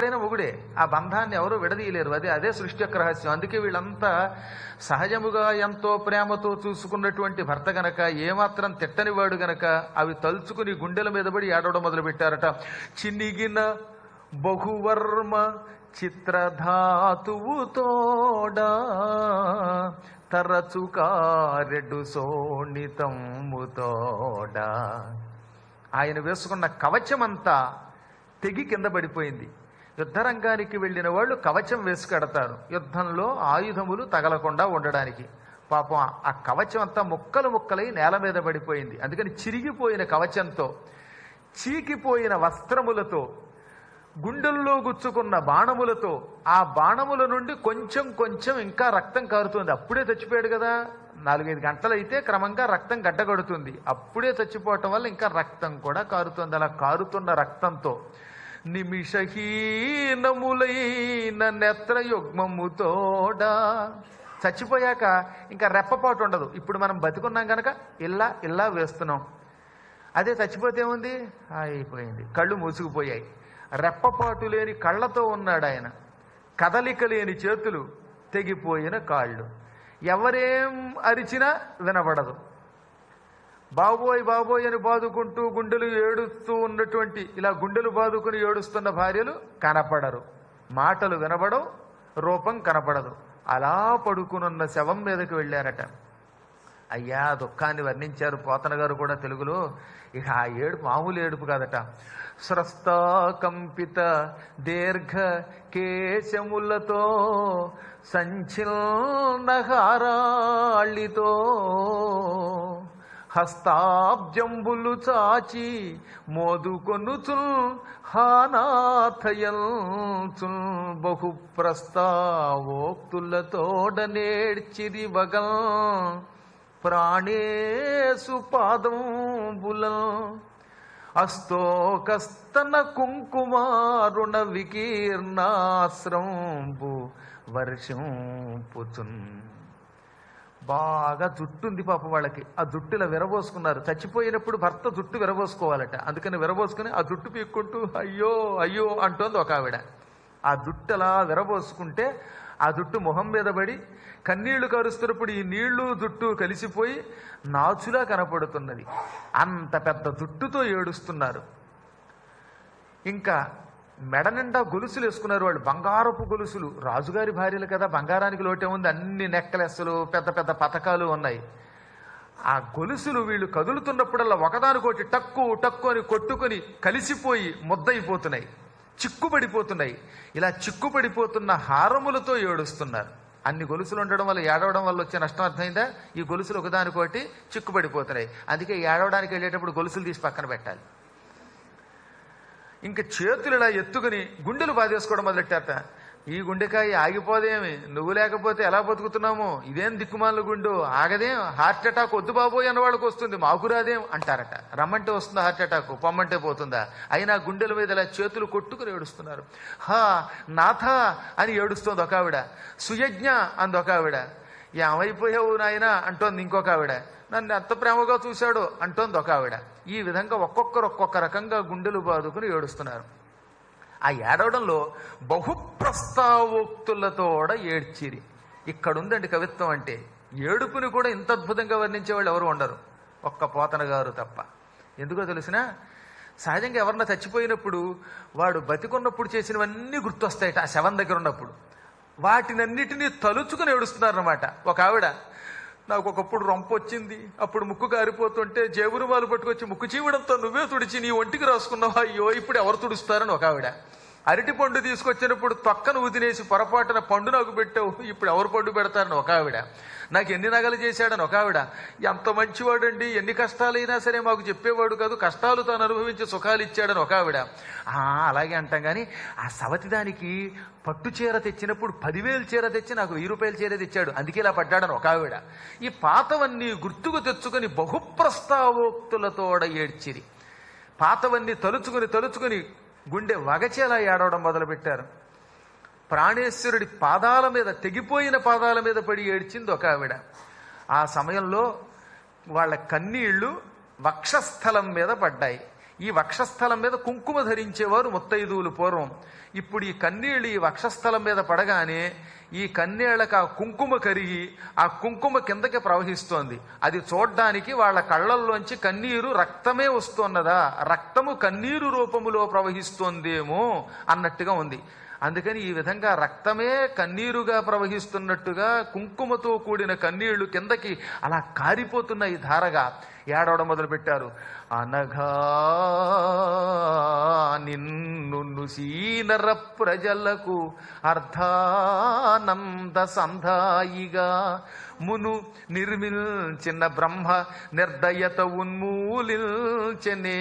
ఎవరైనా మొగుడే ఆ బంధాన్ని ఎవరు విడదీయలేరు అదే అదే సృష్టి యొక్క రహస్యం అందుకే వీళ్ళంతా సహజముగా ఎంతో ప్రేమతో చూసుకున్నటువంటి భర్త గనక ఏమాత్రం తిట్టని వాడు గనక అవి తలుచుకుని గుండెల మీద పడి ఏడవడం మొదలు పెట్టారట చినిగిన బహువర్మ చిత్రధాతువు తోడా తరచు కారెడు సోణితము తోడా ఆయన వేసుకున్న కవచమంతా తెగి కింద పడిపోయింది యుద్ధరంగానికి వెళ్ళిన వాళ్ళు కవచం వేసుకెడతారు యుద్ధంలో ఆయుధములు తగలకుండా ఉండడానికి పాపం ఆ కవచం అంతా ముక్కలు ముక్కలై నేల మీద పడిపోయింది అందుకని చిరిగిపోయిన కవచంతో చీకిపోయిన వస్త్రములతో గుండెల్లో గుచ్చుకున్న బాణములతో ఆ బాణముల నుండి కొంచెం కొంచెం ఇంకా రక్తం కారుతుంది అప్పుడే చచ్చిపోయాడు కదా నాలుగైదు గంటలు అయితే క్రమంగా రక్తం గడ్డగడుతుంది అప్పుడే చచ్చిపోవటం వల్ల ఇంకా రక్తం కూడా కారుతుంది అలా కారుతున్న రక్తంతో నిమిషహీనములైన నేత్రయుగ్మముతోడా చచ్చిపోయాక ఇంకా రెప్పపాటు ఉండదు ఇప్పుడు మనం బతికున్నాం కనుక ఇల్లా ఇల్లా వేస్తున్నాం అదే చచ్చిపోతే ఏముంది అయిపోయింది కళ్ళు మూసుకుపోయాయి రెప్పపాటు లేని కళ్ళతో ఉన్నాడు ఆయన కదలిక లేని చేతులు తెగిపోయిన కాళ్ళు ఎవరేం అరిచినా వినబడదు బాబోయ్ బాబోయ్ అని బాదుకుంటూ గుండెలు ఏడుస్తూ ఉన్నటువంటి ఇలా గుండెలు బాదుకుని ఏడుస్తున్న భార్యలు కనపడరు మాటలు వినబడవు రూపం కనపడదు అలా పడుకునున్న శవం మీదకి వెళ్ళారట అయ్యా దుఃఖాన్ని వర్ణించారు పోతన గారు కూడా తెలుగులో ఇక ఆ ఏడుపు మామూలు ఏడుపు కాదట స్రస్తాకంపిత దీర్ఘ కేశములతో సంచిల్నహారాళ్ళితో హస్తాబ్జంబులు చాచి మోదుకొనుచుల్ హానాథయల్చుల్ బహు ప్రస్తావోక్తులతోడ నేడ్చిరి వగల్ ప్రాణేసు పాదంబులం అస్తోకస్తన కుంకుమారుణ వికీర్ణాశ్రంబు వర్షంపుచున్ బాగా జుట్టు ఉంది పాప వాళ్ళకి ఆ జుట్టులా విరబోసుకున్నారు చచ్చిపోయినప్పుడు భర్త జుట్టు విరబోసుకోవాలట అందుకని విరబోసుకుని ఆ జుట్టు పీక్కుంటూ అయ్యో అయ్యో అంటోంది ఒక ఆవిడ ఆ జుట్టు అలా విరబోసుకుంటే ఆ జుట్టు మొహం మీద పడి కన్నీళ్లు కరుస్తున్నప్పుడు ఈ నీళ్లు జుట్టు కలిసిపోయి నాచులా కనపడుతున్నది అంత పెద్ద జుట్టుతో ఏడుస్తున్నారు ఇంకా మెడ నిండా గొలుసులు వేసుకున్నారు వాళ్ళు బంగారపు గొలుసులు రాజుగారి భార్యలు కదా బంగారానికి లోటే ఉంది అన్ని నెక్లెస్లు పెద్ద పెద్ద పథకాలు ఉన్నాయి ఆ గొలుసులు వీళ్ళు కదులుతున్నప్పుడల్లా ఒకదానికోటి టక్కు టక్కు అని కొట్టుకొని కలిసిపోయి ముద్దయిపోతున్నాయి చిక్కుపడిపోతున్నాయి ఇలా చిక్కుపడిపోతున్న హారములతో ఏడుస్తున్నారు అన్ని గొలుసులు ఉండడం వల్ల ఏడవడం వల్ల వచ్చే నష్టం అర్థమైందా ఈ గొలుసులు ఒకదానికోటి చిక్కుపడిపోతున్నాయి అందుకే ఏడవడానికి వెళ్ళేటప్పుడు గొలుసులు తీసి పక్కన పెట్టాలి ఇంక చేతులు ఇలా ఎత్తుకుని గుండెలు బాధేసుకోవడం మొదలెట్టారట ఈ గుండెకాయ ఆగిపోదేమి నువ్వు లేకపోతే ఎలా బతుకుతున్నాము ఇదేం దిక్కుమాల గుండు ఆగదేం హార్ట్ అటాక్ వద్దు బాబోయ్ అన్నవాళ్ళకి వస్తుంది మాకు రాదేం అంటారట రమ్మంటే వస్తుందా హార్ట్ అటాక్ పొమ్మంటే పోతుందా అయినా గుండెల మీద ఇలా చేతులు కొట్టుకుని ఏడుస్తున్నారు హా నాథ అని ఏడుస్తోంది ఒక ఆవిడ సుయజ్ఞ అంది ఒక ఆవిడ ఏమైపోయావు నాయన అంటోంది ఇంకొక ఆవిడ నన్ను ఎంత ప్రేమగా చూశాడో అంటోంది ఒక ఆవిడ ఈ విధంగా ఒక్కొక్కరు ఒక్కొక్క రకంగా గుండెలు బాదుకుని ఏడుస్తున్నారు ఆ ఏడవడంలో బహుప్రస్తావోక్తులతోడ ఏడ్చిరి ఇక్కడుందండి కవిత్వం అంటే ఏడుపుని కూడా ఇంత అద్భుతంగా వర్ణించే వాళ్ళు ఎవరు ఉండరు ఒక్క పోతన గారు తప్ప ఎందుకో తెలిసిన సహజంగా ఎవరన్నా చచ్చిపోయినప్పుడు వాడు బతికున్నప్పుడు చేసినవన్నీ గుర్తొస్తాయట ఆ శవం దగ్గర ఉన్నప్పుడు వాటినన్నిటినీ తలుచుకుని ఏడుస్తున్నారన్నమాట ఒక ఆవిడ నాకు ఒకప్పుడు రొంపు వచ్చింది అప్పుడు ముక్కు కారిపోతుంటే జేబురు వాళ్ళు పట్టుకొచ్చి ముక్కు చీవడంతో నువ్వే తుడిచి నీ ఒంటికి రాసుకున్నావా అయ్యో ఇప్పుడు ఎవరు తుడుస్తారని ఒక ఆవిడ అరటి పండు తీసుకొచ్చినప్పుడు తొక్కను ఉదినేసి పొరపాటున పండు నాకు పెట్టావు ఇప్పుడు ఎవరు పండు పెడతారని ఒక ఆవిడ నాకు ఎన్ని నగలు చేశాడని ఒక ఆవిడ ఎంత మంచివాడండి ఎన్ని కష్టాలైనా సరే మాకు చెప్పేవాడు కాదు కష్టాలు తాను అనుభవించి సుఖాలు ఇచ్చాడని ఒక ఆవిడ ఆ, అలాగే అంటాం కానీ ఆ సవతి దానికి పట్టు చీర తెచ్చినప్పుడు పదివేలు చీర తెచ్చి నాకు వెయ్యి రూపాయల చీర తెచ్చాడు అందుకే ఇలా పడ్డాడని ఒక ఆవిడ ఈ పాతవన్నీ గుర్తుకు తెచ్చుకొని బహుప్రస్తావోక్తులతోడ ఏడ్చిరి పాతవన్నీ తలుచుకుని తలుచుకుని గుండె వగచేలా ఏడవడం మొదలుపెట్టారు ప్రాణేశ్వరుడి పాదాల మీద తెగిపోయిన పాదాల మీద పడి ఏడ్చింది ఒక ఆవిడ ఆ సమయంలో వాళ్ళ కన్నీళ్లు వక్షస్థలం మీద పడ్డాయి ఈ వక్షస్థలం మీద కుంకుమ ధరించేవారు ముత్తైదువులు పూర్వం ఇప్పుడు ఈ కన్నీళ్ళు ఈ వక్షస్థలం మీద పడగానే ఈ కన్నీళ్ళకి ఆ కుంకుమ కరిగి ఆ కుంకుమ కిందకి ప్రవహిస్తోంది అది చూడ్డానికి వాళ్ళ కళ్ళల్లోంచి కన్నీరు రక్తమే వస్తున్నదా రక్తము కన్నీరు రూపములో ప్రవహిస్తోందేమో అన్నట్టుగా ఉంది అందుకని ఈ విధంగా రక్తమే కన్నీరుగా ప్రవహిస్తున్నట్టుగా కుంకుమతో కూడిన కన్నీళ్లు కిందకి అలా కారిపోతున్నాయి ధారగా ఏడవడం మొదలుపెట్టారు అనగా నిన్ను సీనర ప్రజలకు అర్ధానంద సంధాయిగా మును నిర్మిల్చిన బ్రహ్మ నిర్దయత ఉన్మూలించనే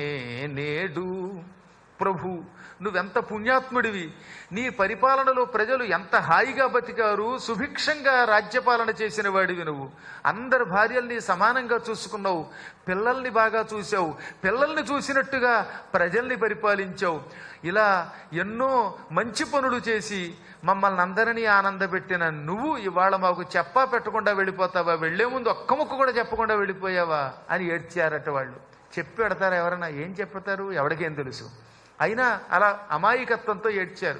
నేడు ప్రభు నువ్వెంత పుణ్యాత్ముడివి నీ పరిపాలనలో ప్రజలు ఎంత హాయిగా బతికారు సుభిక్షంగా రాజ్యపాలన చేసిన వాడివి నువ్వు అందరి భార్యల్ని సమానంగా చూసుకున్నావు పిల్లల్ని బాగా చూసావు పిల్లల్ని చూసినట్టుగా ప్రజల్ని పరిపాలించావు ఇలా ఎన్నో మంచి పనులు చేసి మమ్మల్ని అందరినీ ఆనందపెట్టిన నువ్వు ఇవాళ మాకు చెప్పా పెట్టకుండా వెళ్ళిపోతావా వెళ్లే ముందు ఒక్క ముక్క కూడా చెప్పకుండా వెళ్ళిపోయావా అని ఏడ్చారట వాళ్ళు చెప్పి పెడతారు ఎవరన్నా ఏం చెప్తారు ఎవరికేం తెలుసు అయినా అలా అమాయకత్వంతో ఏడ్చారు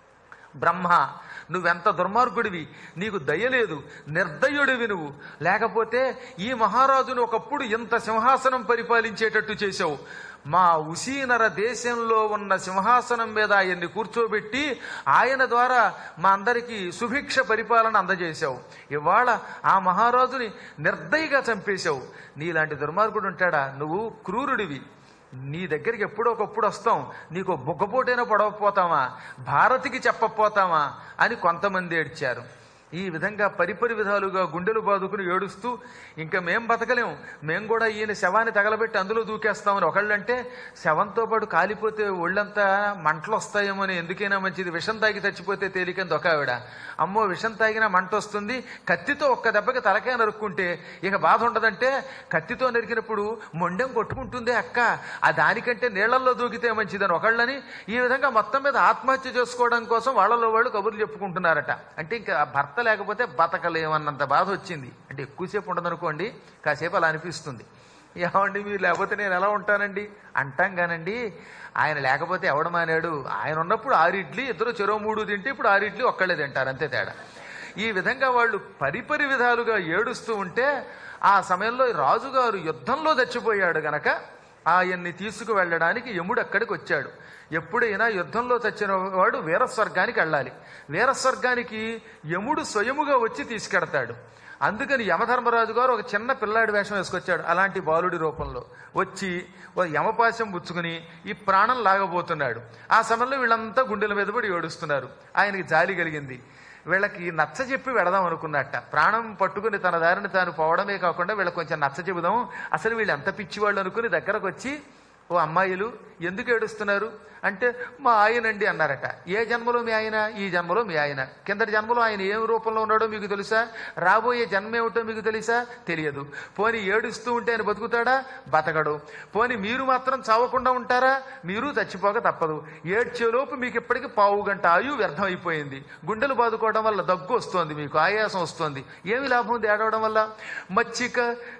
బ్రహ్మ నువ్వెంత దుర్మార్గుడివి నీకు దయలేదు నిర్దయుడివి నువ్వు లేకపోతే ఈ మహారాజును ఒకప్పుడు ఇంత సింహాసనం పరిపాలించేటట్టు చేశావు మా ఉసీనర దేశంలో ఉన్న సింహాసనం మీద ఆయన్ని కూర్చోబెట్టి ఆయన ద్వారా మా అందరికీ సుభిక్ష పరిపాలన అందజేశావు ఇవాళ ఆ మహారాజుని నిర్దయగా చంపేశావు నీలాంటి దుర్మార్గుడు ఉంటాడా నువ్వు క్రూరుడివి నీ దగ్గరికి ఎప్పుడో ఒకప్పుడు వస్తాం నీకు బుగ్గపోటైనా పడవపోతామా భారతికి చెప్పపోతామా అని కొంతమంది ఏడ్చారు ఈ విధంగా పరిపరి విధాలుగా గుండెలు బాదుకుని ఏడుస్తూ ఇంకా మేం బతకలేం మేం కూడా ఈయన శవాన్ని తగలబెట్టి అందులో దూకేస్తామని ఒకళ్ళంటే శవంతో పాటు కాలిపోతే ఒళ్ళంతా మంటలు వస్తాయేమో అని ఎందుకైనా మంచిది విషం తాగి చచ్చిపోతే తేలికని ఒక ఆవిడ అమ్మో విషం తాగినా మంట వస్తుంది కత్తితో ఒక్క దెబ్బకి తలకాయ నరుక్కుంటే ఇక బాధ ఉండదంటే కత్తితో నరికినప్పుడు మొండెం కొట్టుకుంటుందే అక్క ఆ దానికంటే నీళ్లలో దూకితే మంచిదని ఒకళ్ళని ఈ విధంగా మొత్తం మీద ఆత్మహత్య చేసుకోవడం కోసం వాళ్ళలో వాళ్ళు కబుర్లు చెప్పుకుంటున్నారట అంటే ఇంకా ఆ భర్త లేకపోతే బతకలేమన్నంత బాధ వచ్చింది అంటే ఎక్కువసేపు ఉండదనుకోండి కాసేపు అలా అనిపిస్తుంది ఏమండి మీరు లేకపోతే నేను ఎలా ఉంటానండి అంటాం కానండి ఆయన లేకపోతే ఎవడ మానాడు ఆయన ఉన్నప్పుడు ఆరు ఇడ్లీ ఇద్దరు చెరో మూడు తింటే ఇప్పుడు ఆరు ఇడ్లీ ఒక్కళ్ళే తింటారు అంతే తేడా ఈ విధంగా వాళ్ళు పరిపరి విధాలుగా ఏడుస్తూ ఉంటే ఆ సమయంలో రాజుగారు యుద్ధంలో చచ్చిపోయాడు గనక ఆయన్ని తీసుకువెళ్ళడానికి యముడు అక్కడికి వచ్చాడు ఎప్పుడైనా యుద్ధంలో చచ్చిన వాడు వీరస్వర్గానికి వెళ్ళాలి వీరస్వర్గానికి యముడు స్వయముగా వచ్చి తీసుకెడతాడు అందుకని యమధర్మరాజు గారు ఒక చిన్న పిల్లాడి వేషం వేసుకొచ్చాడు అలాంటి బాలుడి రూపంలో వచ్చి ఓ యమపాశం పుచ్చుకుని ఈ ప్రాణం లాగబోతున్నాడు ఆ సమయంలో వీళ్ళంతా గుండెల మీద పడి ఏడుస్తున్నారు ఆయనకి జాలి కలిగింది వీళ్ళకి నచ్చ చెప్పి వెడదాం అనుకున్నట్ట ప్రాణం పట్టుకుని తన దారిని తాను పోవడమే కాకుండా వీళ్ళకి కొంచెం నచ్చ చెబుదాం అసలు వీళ్ళు ఎంత పిచ్చివాళ్ళు అనుకుని దగ్గరకు వచ్చి ఓ అమ్మాయిలు ఎందుకు ఏడుస్తున్నారు అంటే మా ఆయనండి అన్నారట ఏ జన్మలో మీ ఆయన ఈ జన్మలో మీ ఆయన కిందటి జన్మలో ఆయన ఏం రూపంలో ఉన్నాడో మీకు తెలుసా రాబోయే జన్మ ఏమిటో మీకు తెలుసా తెలియదు పోని ఏడుస్తూ ఉంటే ఆయన బతుకుతాడా బతకడు పోని మీరు మాత్రం చావకుండా ఉంటారా మీరు చచ్చిపోక తప్పదు ఏడ్చేలోపు మీకు ఇప్పటికి పావు గంట ఆయు వ్యర్థం అయిపోయింది గుండెలు బాదుకోవడం వల్ల దగ్గు వస్తోంది మీకు ఆయాసం వస్తోంది ఏమి లాభం ఉంది ఏడవడం వల్ల మచ్చిక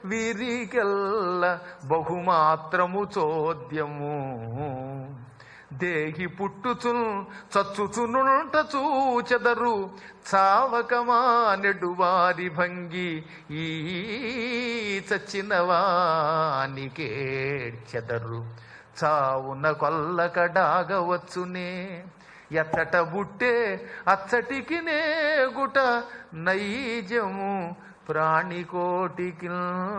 వీరికెల్ల బహుమాత్రము చోద్యము దేహి పుట్టుచున్ చచ్చుచునుంట చూచెదరు చావకమా నెడువారి భంగి ఈ చచ్చిన వానికేడ్చెదరు చావున కొల్లకడాగవచ్చునే ఎచ్చట బుట్టే అచ్చటికి నేగుట నైజము ప్రాణికోటికి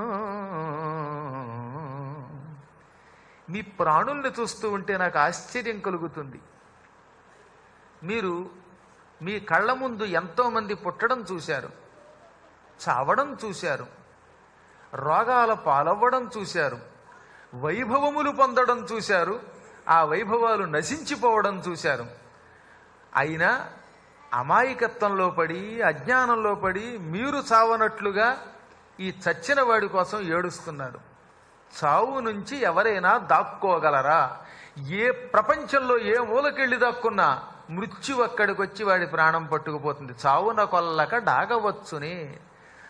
మీ ప్రాణుల్ని చూస్తూ ఉంటే నాకు ఆశ్చర్యం కలుగుతుంది మీరు మీ కళ్ళ ముందు ఎంతో మంది పుట్టడం చూశారు చావడం చూశారు రోగాల పాలవ్వడం చూశారు వైభవములు పొందడం చూశారు ఆ వైభవాలు నశించిపోవడం చూశారు అయినా అమాయకత్వంలో పడి అజ్ఞానంలో పడి మీరు చావనట్లుగా ఈ చచ్చిన వాడి కోసం ఏడుస్తున్నారు చావు నుంచి ఎవరైనా దాక్కోగలరా ఏ ప్రపంచంలో ఏ మూలకెళ్ళి దాక్కున్నా మృత్యు అక్కడికి వచ్చి వాడి ప్రాణం పట్టుకుపోతుంది చావున కొల్లక డాగవచ్చునే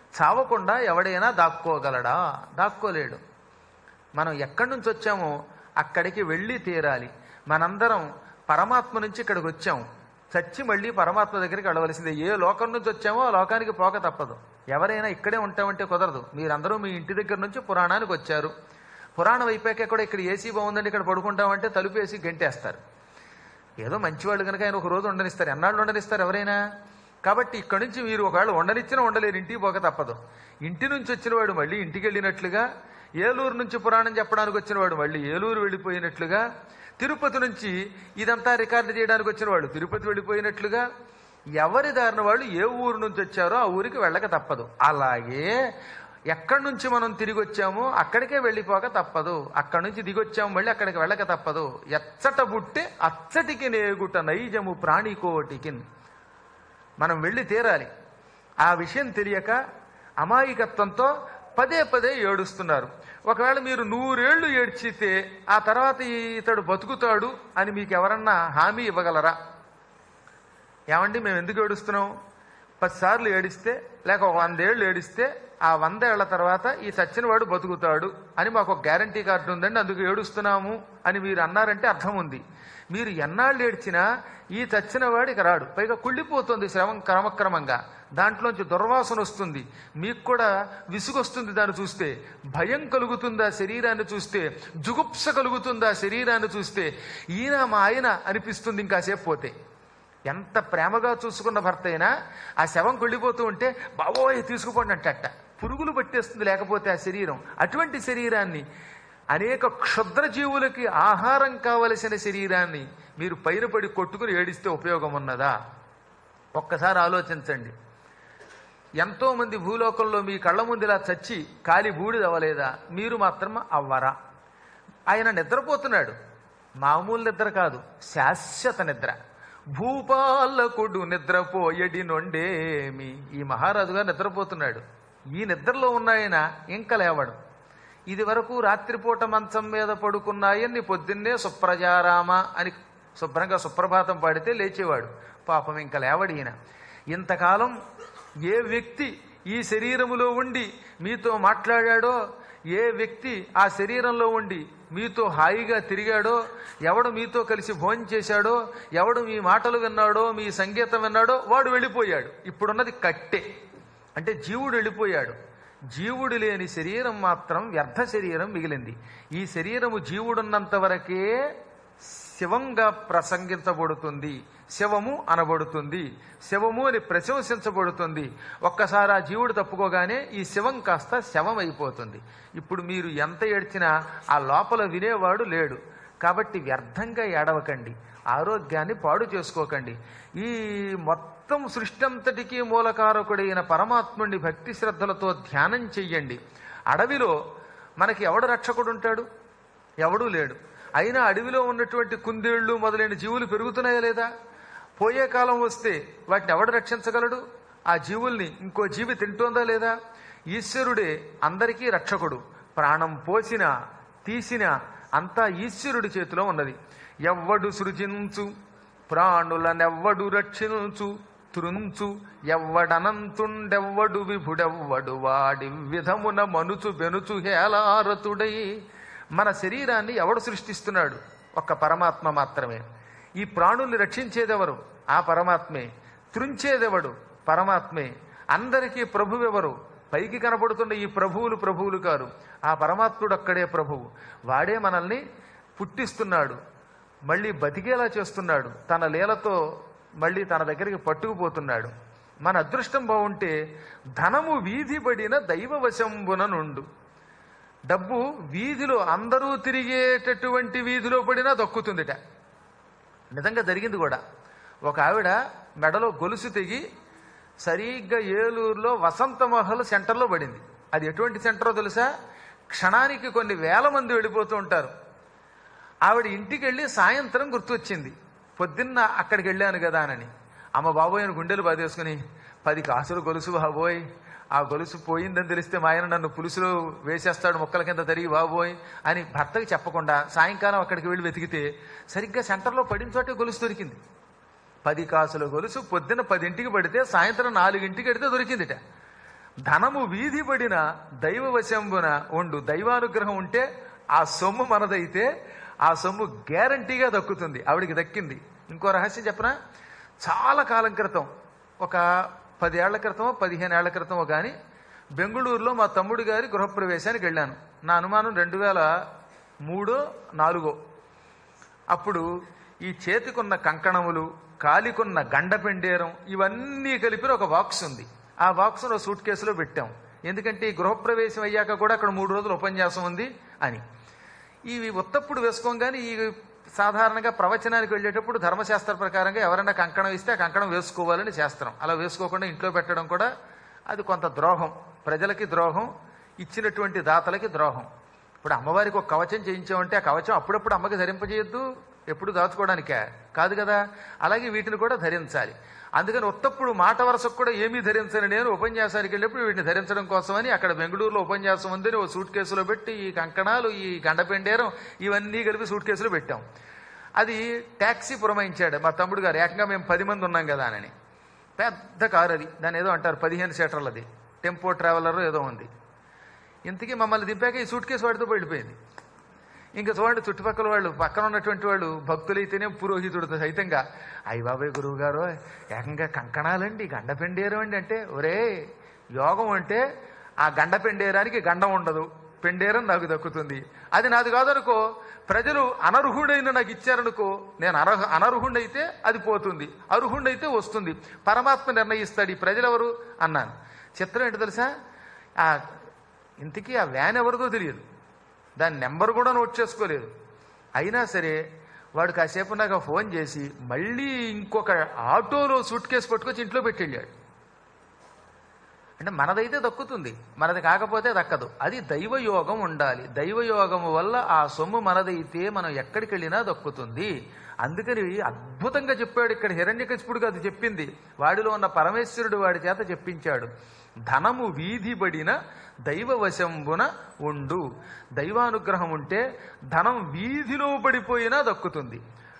చావకుండా ఎవడైనా దాక్కోగలడా దాక్కోలేడు మనం ఎక్కడి నుంచి వచ్చామో అక్కడికి వెళ్ళి తీరాలి మనందరం పరమాత్మ నుంచి ఇక్కడికి వచ్చాం చచ్చి మళ్ళీ పరమాత్మ దగ్గరికి వెళ్ళవలసిందే ఏ లోకం నుంచి వచ్చామో ఆ లోకానికి పోక తప్పదు ఎవరైనా ఇక్కడే ఉంటామంటే కుదరదు మీరందరూ మీ ఇంటి దగ్గర నుంచి పురాణానికి వచ్చారు పురాణం అయిపోయాక కూడా ఇక్కడ ఏసీ బాగుందండి ఇక్కడ పడుకుంటామంటే తలుపు వేసి గంటేస్తారు ఏదో మంచివాళ్ళు కనుక ఆయన ఒక రోజు ఉండనిస్తారు ఎన్నాళ్ళు ఉండనిస్తారు ఎవరైనా కాబట్టి ఇక్కడి నుంచి మీరు ఒకవేళ ఉండనిచ్చినా ఉండలేరు ఇంటికి పోక తప్పదు ఇంటి నుంచి వచ్చిన వాడు మళ్ళీ ఇంటికి వెళ్ళినట్లుగా ఏలూరు నుంచి పురాణం చెప్పడానికి వచ్చిన వాడు మళ్ళీ ఏలూరు వెళ్ళిపోయినట్లుగా తిరుపతి నుంచి ఇదంతా రికార్డు చేయడానికి వచ్చిన వాడు తిరుపతి వెళ్ళిపోయినట్లుగా ఎవరి దారిన వాళ్ళు ఏ ఊరు నుంచి వచ్చారో ఆ ఊరికి వెళ్ళక తప్పదు అలాగే ఎక్కడి నుంచి మనం తిరిగి వచ్చామో అక్కడికే వెళ్ళిపోక తప్పదు అక్కడి నుంచి దిగొచ్చాము మళ్ళీ అక్కడికి వెళ్ళక తప్పదు ఎచ్చట బుట్టే అచ్చటికి నేగుట నైజము ప్రాణికోటికిన్ మనం వెళ్ళి తీరాలి ఆ విషయం తెలియక అమాయకత్వంతో పదే పదే ఏడుస్తున్నారు ఒకవేళ మీరు నూరేళ్లు ఏడ్చితే ఆ తర్వాత ఇతడు బతుకుతాడు అని మీకు ఎవరన్నా హామీ ఇవ్వగలరా ఏమండి మేము ఎందుకు ఏడుస్తున్నాం పదిసార్లు ఏడిస్తే లేక ఒక వందేళ్ళు ఏడిస్తే ఆ వందేళ్ల తర్వాత ఈ చచ్చినవాడు బతుకుతాడు అని మాకు ఒక గ్యారంటీ కార్డు ఉందండి అందుకు ఏడుస్తున్నాము అని మీరు అన్నారంటే అర్థం ఉంది మీరు ఎన్నాళ్ళు ఏడ్చినా ఈ చచ్చినవాడు ఇక రాడు పైగా కుళ్ళిపోతుంది శ్రమం క్రమక్రమంగా దాంట్లోంచి దుర్వాసన వస్తుంది మీకు కూడా విసుగొస్తుంది దాన్ని చూస్తే భయం కలుగుతుందా శరీరాన్ని చూస్తే జుగుప్స కలుగుతుందా శరీరాన్ని చూస్తే ఈయన మా ఆయన అనిపిస్తుంది ఇంకాసేపు పోతే ఎంత ప్రేమగా చూసుకున్న భర్త అయినా ఆ శవం కుళ్ళిపోతూ ఉంటే బాబోయ్ తీసుకుపోండి అంటట పురుగులు పట్టేస్తుంది లేకపోతే ఆ శరీరం అటువంటి శరీరాన్ని అనేక క్షుద్ర జీవులకి ఆహారం కావలసిన శరీరాన్ని మీరు పైన పడి కొట్టుకుని ఏడిస్తే ఉపయోగం ఉన్నదా ఒక్కసారి ఆలోచించండి ఎంతో మంది భూలోకంలో మీ కళ్ళ ముందు ఇలా చచ్చి కాలి బూడిద అవ్వలేదా మీరు మాత్రం అవ్వరా ఆయన నిద్రపోతున్నాడు మామూలు నిద్ర కాదు శాశ్వత నిద్ర భూపాలకుడు నిద్రపోయడి నొండేమి ఈ మహారాజుగా నిద్రపోతున్నాడు ఈ నిద్రలో ఉన్నాయన ఇంక లేవడు ఇది వరకు రాత్రిపూట మంచం మీద పడుకున్నాయన్ని పొద్దున్నే సుప్రజారామ అని శుభ్రంగా సుప్రభాతం పాడితే లేచేవాడు పాపం ఇంక లేవడు ఈయన ఇంతకాలం ఏ వ్యక్తి ఈ శరీరములో ఉండి మీతో మాట్లాడాడో ఏ వ్యక్తి ఆ శరీరంలో ఉండి మీతో హాయిగా తిరిగాడో ఎవడు మీతో కలిసి భోజనం చేశాడో ఎవడు మీ మాటలు విన్నాడో మీ సంగీతం విన్నాడో వాడు వెళ్ళిపోయాడు ఇప్పుడున్నది కట్టే అంటే జీవుడు వెళ్ళిపోయాడు జీవుడు లేని శరీరం మాత్రం వ్యర్థ శరీరం మిగిలింది ఈ శరీరము జీవుడున్నంత వరకే శివంగా ప్రసంగించబడుతుంది శవము అనబడుతుంది శవము అని ప్రశంసించబడుతుంది ఒక్కసారి ఆ జీవుడు తప్పుకోగానే ఈ శవం కాస్త శవం అయిపోతుంది ఇప్పుడు మీరు ఎంత ఏడ్చినా ఆ లోపల వినేవాడు లేడు కాబట్టి వ్యర్థంగా ఏడవకండి ఆరోగ్యాన్ని పాడు చేసుకోకండి ఈ మొత్తం సృష్టి అంతటికీ మూలకారకుడైన పరమాత్ముడిని భక్తి శ్రద్ధలతో ధ్యానం చెయ్యండి అడవిలో మనకి ఎవడు రక్షకుడు ఉంటాడు ఎవడూ లేడు అయినా అడవిలో ఉన్నటువంటి కుందేళ్లు మొదలైన జీవులు పెరుగుతున్నాయా లేదా పోయే కాలం వస్తే వాటిని ఎవడు రక్షించగలడు ఆ జీవుల్ని ఇంకో జీవి తింటోందా లేదా ఈశ్వరుడే అందరికీ రక్షకుడు ప్రాణం పోసిన తీసిన అంతా ఈశ్వరుడి చేతిలో ఉన్నది ఎవ్వడు సృజించు ప్రాణులనెవ్వడు రక్షించు త్రుంచు ఎవ్వడనంతుండెవ్వడు విభుడెవ్వడు వాడి విధమున మనుచు బెనుచు హేలారతుడై మన శరీరాన్ని ఎవడు సృష్టిస్తున్నాడు ఒక్క పరమాత్మ మాత్రమే ఈ ప్రాణుల్ని రక్షించేదెవరు ఆ పరమాత్మే త్రుంచేదెవడు పరమాత్మే అందరికీ ప్రభువెవరు పైకి కనబడుతున్న ఈ ప్రభువులు ప్రభువులు కారు ఆ పరమాత్ముడు అక్కడే ప్రభువు వాడే మనల్ని పుట్టిస్తున్నాడు మళ్ళీ బతికేలా చేస్తున్నాడు తన లీలతో మళ్ళీ తన దగ్గరికి పట్టుకుపోతున్నాడు మన అదృష్టం బాగుంటే ధనము వీధి పడిన దైవవశంబున నుండు డబ్బు వీధిలో అందరూ తిరిగేటటువంటి వీధిలో పడినా దక్కుతుందిట నిజంగా జరిగింది కూడా ఒక ఆవిడ మెడలో గొలుసు తెగి సరిగ్గా ఏలూరులో వసంత మహల్ సెంటర్లో పడింది అది ఎటువంటి సెంటరో తెలుసా క్షణానికి కొన్ని వేల మంది వెళ్ళిపోతూ ఉంటారు ఆవిడ ఇంటికి వెళ్ళి సాయంత్రం గుర్తొచ్చింది పొద్దున్న అక్కడికి వెళ్ళాను కదా అని అమ్మ బాబోయ్ అని గుండెలు బాధేసుకుని పది కాసులు గొలుసు బాబోయ్ ఆ గొలుసు పోయిందని తెలిస్తే మా ఆయన నన్ను పులుసులో వేసేస్తాడు మొక్కల కింద తరిగి బాబోయ్ అని భర్తకి చెప్పకుండా సాయంకాలం అక్కడికి వెళ్ళి వెతికితే సరిగ్గా సెంటర్లో పడిన చోటే గొలుసు దొరికింది పది కాసుల గొలుసు పొద్దున పదింటికి పడితే సాయంత్రం నాలుగింటికి వెడితే దొరికిందిట ధనము వీధి పడిన దైవ వశంబున ఉండు దైవానుగ్రహం ఉంటే ఆ సొమ్ము మనదైతే ఆ సొమ్ము గ్యారంటీగా దక్కుతుంది ఆవిడికి దక్కింది ఇంకో రహస్యం చెప్పనా చాలా కాలం క్రితం ఒక పది ఏళ్ల క్రితమో పదిహేను ఏళ్ల క్రితమో కానీ బెంగళూరులో మా తమ్ముడు గారి గృహప్రవేశానికి వెళ్ళాను నా అనుమానం రెండు వేల మూడో నాలుగో అప్పుడు ఈ చేతికున్న కంకణములు కాలికున్న గండ పెండేరం ఇవన్నీ కలిపి ఒక బాక్స్ ఉంది ఆ బాక్స్ ఒక సూట్ కేసులో పెట్టాం ఎందుకంటే ఈ గృహప్రవేశం అయ్యాక కూడా అక్కడ మూడు రోజులు ఉపన్యాసం ఉంది అని ఇవి ఉత్తప్పుడు వేసుకోగానే ఈ సాధారణంగా ప్రవచనానికి వెళ్ళేటప్పుడు ధర్మశాస్త్ర ప్రకారంగా ఎవరైనా కంకణం ఇస్తే ఆ కంకణం వేసుకోవాలని చేస్తాం అలా వేసుకోకుండా ఇంట్లో పెట్టడం కూడా అది కొంత ద్రోహం ప్రజలకి ద్రోహం ఇచ్చినటువంటి దాతలకి ద్రోహం ఇప్పుడు అమ్మవారికి ఒక కవచం చేయించామంటే ఆ కవచం అప్పుడప్పుడు అమ్మకి ధరింపజేయద్దు ఎప్పుడు దాచుకోవడానికే కాదు కదా అలాగే వీటిని కూడా ధరించాలి అందుకని ఉత్తప్పుడు మాట వరుసకు కూడా ఏమీ ధరించని నేను ఉపన్యాసానికి వెళ్ళినప్పుడు వీటిని ధరించడం కోసమని అక్కడ బెంగళూరులో ఉపన్యాసం ఉందని ఓ సూట్ కేసులో పెట్టి ఈ కంకణాలు ఈ గండపెండేరం ఇవన్నీ కలిపి సూట్ కేసులో పెట్టాం అది ట్యాక్సీ పురమాయించాడు మా తమ్ముడు గారు ఏకంగా మేము పది మంది ఉన్నాం కదా అని పెద్ద కారు అది దాని ఏదో అంటారు పదిహేను సీటర్లది టెంపో ట్రావెలర్ ఏదో ఉంది ఇంతకీ మమ్మల్ని దింపాక ఈ సూట్ కేసు వాడితో వెళ్ళిపోయింది ఇంకా చూడండి చుట్టుపక్కల వాళ్ళు పక్కన ఉన్నటువంటి వాళ్ళు భక్తులైతేనే పురోహితుడితో సైతంగా అయ్య బాబాయ్ గురువు గారు ఏకంగా కంకణాలండి గండ పెండేరు అండి అంటే ఒరే యోగం అంటే ఆ గండ పెండేరానికి గండం ఉండదు పెండేరం నాకు దక్కుతుంది అది నాది కాదనుకో ప్రజలు అనర్హుడైన నాకు ఇచ్చారనుకో నేను అనర్హ అనర్హుడైతే అది పోతుంది అర్హుడైతే వస్తుంది పరమాత్మ నిర్ణయిస్తాడు ఈ ప్రజలెవరు అన్నాను చిత్రం ఏంటి తెలుసా ఆ ఇంతకీ ఆ వ్యాన్ ఎవరిదో తెలియదు దాని నెంబర్ కూడా నోట్ చేసుకోలేదు అయినా సరే వాడు కాసేపు నాకు ఫోన్ చేసి మళ్ళీ ఇంకొక ఆటోలో సూట్ కేసు పట్టుకొచ్చి ఇంట్లో పెట్టి వెళ్ళాడు అంటే మనదైతే దక్కుతుంది మనది కాకపోతే దక్కదు అది దైవయోగం ఉండాలి దైవయోగము వల్ల ఆ సొమ్ము మనదైతే మనం ఎక్కడికి వెళ్ళినా దక్కుతుంది అందుకని అద్భుతంగా చెప్పాడు ఇక్కడ హిరణ్యకశిపుడుగా అది చెప్పింది వాడిలో ఉన్న పరమేశ్వరుడు వాడి చేత చెప్పించాడు ధనము వీధిబడిన దైవవశంబున ఉండు దైవానుగ్రహం ఉంటే ధనం వీధిలో పడిపోయినా దక్కుతుంది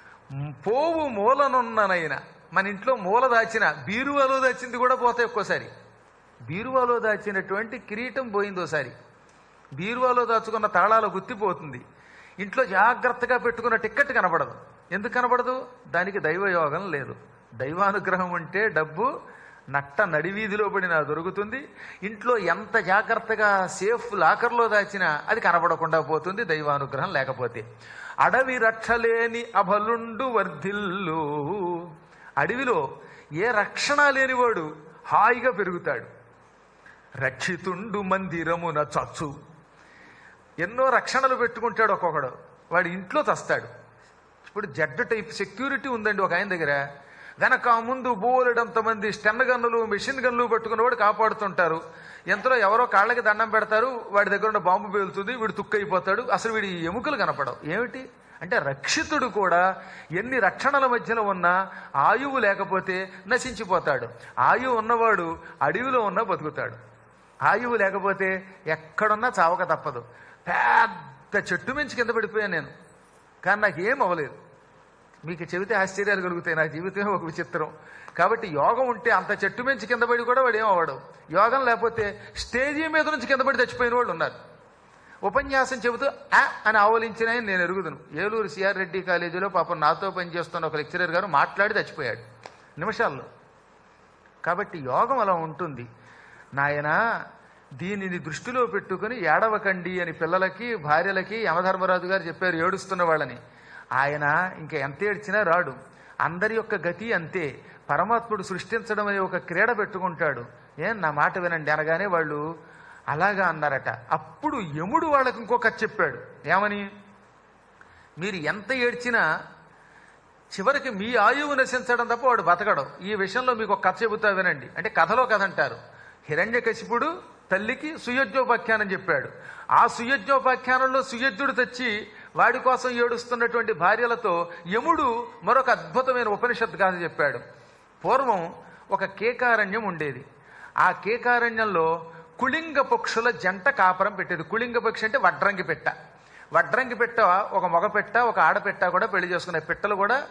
పోవు మూలనున్ననైనా మన ఇంట్లో మూల దాచిన బీరువాలో దాచింది కూడా పోతాయి ఒక్కోసారి బీరువాలో దాచినటువంటి కిరీటం పోయింది ఒకసారి బీరువాలో దాచుకున్న తాళాలు గుత్తిపోతుంది ఇంట్లో జాగ్రత్తగా పెట్టుకున్న టిక్కెట్ కనబడదు ఎందుకు కనబడదు దానికి దైవయోగం లేదు దైవానుగ్రహం ఉంటే డబ్బు నట్ట నడివీధిలో పడినా దొరుకుతుంది ఇంట్లో ఎంత జాగ్రత్తగా సేఫ్ లాకర్లో దాచినా అది కనబడకుండా పోతుంది దైవానుగ్రహం లేకపోతే అడవి రక్షలేని అభలుండు వర్ధిల్లు అడవిలో ఏ రక్షణ లేనివాడు హాయిగా పెరుగుతాడు రక్షితుండు మందిరమున చచ్చు ఎన్నో రక్షణలు పెట్టుకుంటాడు ఒక్కొక్కడు వాడి ఇంట్లో తస్తాడు ఇప్పుడు జడ్ టైప్ సెక్యూరిటీ ఉందండి ఒక ఆయన దగ్గర వెనక ముందు బోలెడంత మంది స్టెన్ గన్నులు మెషిన్ గన్నులు పట్టుకున్నవాడు కాపాడుతుంటారు ఎంతలో ఎవరో కాళ్ళకి దండం పెడతారు వాడి దగ్గర ఉన్న బాంబు పేలుతుంది వీడు తుక్కైపోతాడు అసలు వీడి ఎముకలు కనపడవు ఏమిటి అంటే రక్షితుడు కూడా ఎన్ని రక్షణల మధ్యలో ఉన్నా ఆయువు లేకపోతే నశించిపోతాడు ఆయువు ఉన్నవాడు అడవిలో ఉన్నా బతుకుతాడు ఆయువు లేకపోతే ఎక్కడున్నా చావక తప్పదు పెద్ద చెట్టు మించి కింద పడిపోయాను నేను కానీ నాకు ఏం అవ్వలేదు మీకు చెబితే ఆశ్చర్యాలు కలుగుతాయి నా జీవితమే ఒక విచిత్రం కాబట్టి యోగం ఉంటే అంత చెట్టు మించి కింద పడి కూడా వాడు ఏం అవ్వడు యోగం లేకపోతే స్టేజీ మీద నుంచి కింద పడి చచ్చిపోయిన వాళ్ళు ఉన్నారు ఉపన్యాసం చెబుతూ ఆ అని ఆవలించిన ఆయన నేను ఎరుగుదును ఏలూరు సిఆర్ రెడ్డి కాలేజీలో పాపం నాతో పనిచేస్తున్న ఒక లెక్చరర్ గారు మాట్లాడి చచ్చిపోయాడు నిమిషాల్లో కాబట్టి యోగం అలా ఉంటుంది నాయనా దీనిని దృష్టిలో పెట్టుకుని ఏడవకండి అని పిల్లలకి భార్యలకి యమధర్మరాజు గారు చెప్పారు ఏడుస్తున్న వాళ్ళని ఆయన ఇంకా ఎంత ఏడ్చినా రాడు అందరి యొక్క గతి అంతే పరమాత్ముడు సృష్టించడం అనే ఒక క్రీడ పెట్టుకుంటాడు ఏం నా మాట వినండి అనగానే వాళ్ళు అలాగా అన్నారట అప్పుడు యముడు వాళ్ళకి ఇంకొక కథ చెప్పాడు ఏమని మీరు ఎంత ఏడ్చినా చివరికి మీ ఆయువు నశించడం తప్ప వాడు బతకడం ఈ విషయంలో మీకు ఒక కథ చెబుతా వినండి అంటే కథలో కథ అంటారు హిరణ్యకశిపుడు తల్లికి సుయజ్ఞోపాఖ్యానం చెప్పాడు ఆ సుయజ్ఞోపాఖ్యానంలో సుయజ్ఞుడు తెచ్చి వాడి కోసం ఏడుస్తున్నటువంటి భార్యలతో యముడు మరొక అద్భుతమైన ఉపనిషత్ గాథ చెప్పాడు పూర్వం ఒక కేకారణ్యం ఉండేది ఆ కేకారణ్యంలో కుళింగ పక్షుల జంట కాపరం పెట్టేది కుళింగ పక్షి అంటే వడ్రంగి పెట్ట వడ్రంగి పెట్ట ఒక మగ పెట్ట ఒక ఆడపెట్ట కూడా పెళ్లి చేసుకునే పిట్టలు కూడా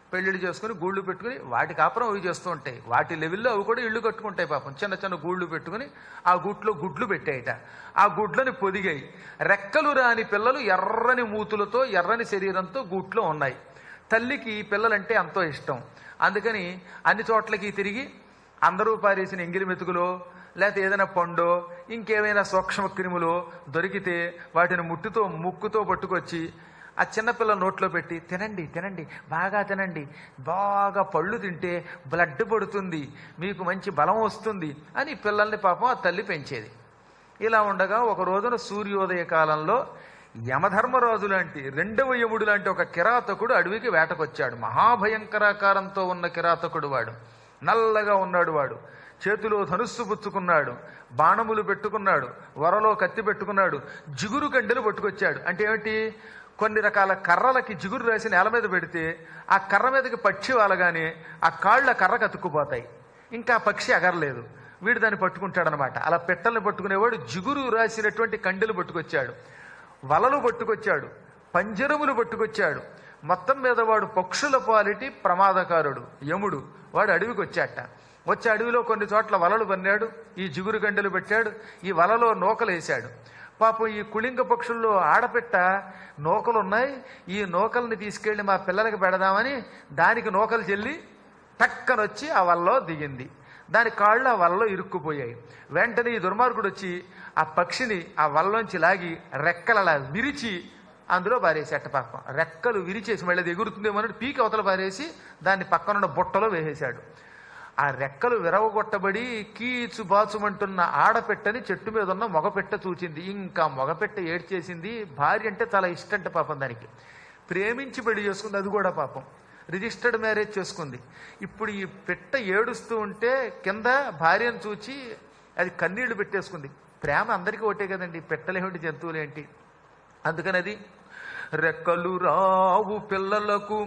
పెళ్లిళ్ళు చేసుకుని గూళ్ళు పెట్టుకుని వాటి కాపురం అవి చేస్తూ ఉంటాయి వాటి లెవెల్లో అవి కూడా ఇళ్ళు కట్టుకుంటాయి పాపం చిన్న చిన్న గూళ్ళు పెట్టుకుని ఆ గుట్లో గుడ్లు పెట్టాయిట ఆ గుడ్లని పొదిగాయి రెక్కలు రాని పిల్లలు ఎర్రని మూతులతో ఎర్రని శరీరంతో గూట్లో ఉన్నాయి తల్లికి పిల్లలంటే ఎంతో ఇష్టం అందుకని అన్ని చోట్లకి తిరిగి అందరూ పారేసిన ఎంగిలి మెతుకులో లేకపోతే ఏదైనా పండో ఇంకేమైనా సూక్ష్మ క్రిములో దొరికితే వాటిని ముట్టుతో ముక్కుతో పట్టుకొచ్చి ఆ చిన్నపిల్ల నోట్లో పెట్టి తినండి తినండి బాగా తినండి బాగా పళ్ళు తింటే బ్లడ్ పడుతుంది మీకు మంచి బలం వస్తుంది అని పిల్లల్ని పాపం ఆ తల్లి పెంచేది ఇలా ఉండగా ఒక రోజున సూర్యోదయ కాలంలో యమధర్మరాజు లాంటి రెండవ యముడు లాంటి ఒక కిరాతకుడు అడవికి వేటకొచ్చాడు మహాభయంకరాకారంతో ఉన్న కిరాతకుడు వాడు నల్లగా ఉన్నాడు వాడు చేతిలో ధనుస్సు పుచ్చుకున్నాడు బాణములు పెట్టుకున్నాడు వరలో కత్తి పెట్టుకున్నాడు జిగురు గండెలు పట్టుకొచ్చాడు అంటే ఏమిటి కొన్ని రకాల కర్రలకి జిగురు రాసి నేల మీద పెడితే ఆ కర్ర మీదకి పక్షి వాలగానే ఆ కాళ్ళ కర్ర కతుక్కుపోతాయి ఇంకా ఆ పక్షి ఎగరలేదు వీడు దాన్ని పట్టుకుంటాడనమాట అలా పెట్టల్ని పట్టుకునేవాడు జిగురు రాసినటువంటి కండెలు పట్టుకొచ్చాడు వలలు పట్టుకొచ్చాడు పంజరములు పట్టుకొచ్చాడు మొత్తం మీద వాడు పక్షుల పాలిటి ప్రమాదకారుడు యముడు వాడు అడవికి వచ్చాట వచ్చి అడవిలో కొన్ని చోట్ల వలలు పన్నాడు ఈ జిగురు గండెలు పెట్టాడు ఈ వలలో నూకలు వేశాడు పాపం ఈ కుళింగ పక్షుల్లో ఆడపెట్ట నూకలు ఉన్నాయి ఈ నూకల్ని తీసుకెళ్లి మా పిల్లలకి పెడదామని దానికి నూకలు చెల్లి టక్కనొచ్చి ఆ వలలో దిగింది దాని కాళ్ళు ఆ వలలో ఇరుక్కుపోయాయి వెంటనే ఈ దుర్మార్గుడు వచ్చి ఆ పక్షిని ఆ వల్లోంచి లాగి రెక్కలలా విరిచి అందులో పారేసేట పాపం రెక్కలు విరిచేసి మళ్ళీ అది ఎగురుతుందేమో అని పీకి అవతల పారేసి దాన్ని పక్కనున్న బుట్టలో వేసేశాడు ఆ రెక్కలు విరవగొట్టబడి కీచు బాచుమంటున్న ఆడపెట్టని చెట్టు మీద ఉన్న మగపెట్ట చూచింది ఇంకా మగపెట్ట ఏడ్చేసింది భార్య అంటే చాలా ఇష్టంట పాపం దానికి ప్రేమించి పెళ్లి చేసుకుంది అది కూడా పాపం రిజిస్టర్డ్ మ్యారేజ్ చేసుకుంది ఇప్పుడు ఈ పెట్ట ఏడుస్తూ ఉంటే కింద భార్యను చూచి అది కన్నీళ్లు పెట్టేసుకుంది ప్రేమ అందరికీ ఒకటే కదండి పెట్టలేమిటి జంతువులు ఏంటి అందుకని అది రెక్కలు రావు పిల్లలకు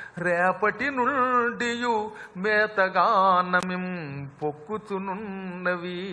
రేపటి నుండి మేతగానమిం పొక్కుచునున్నవి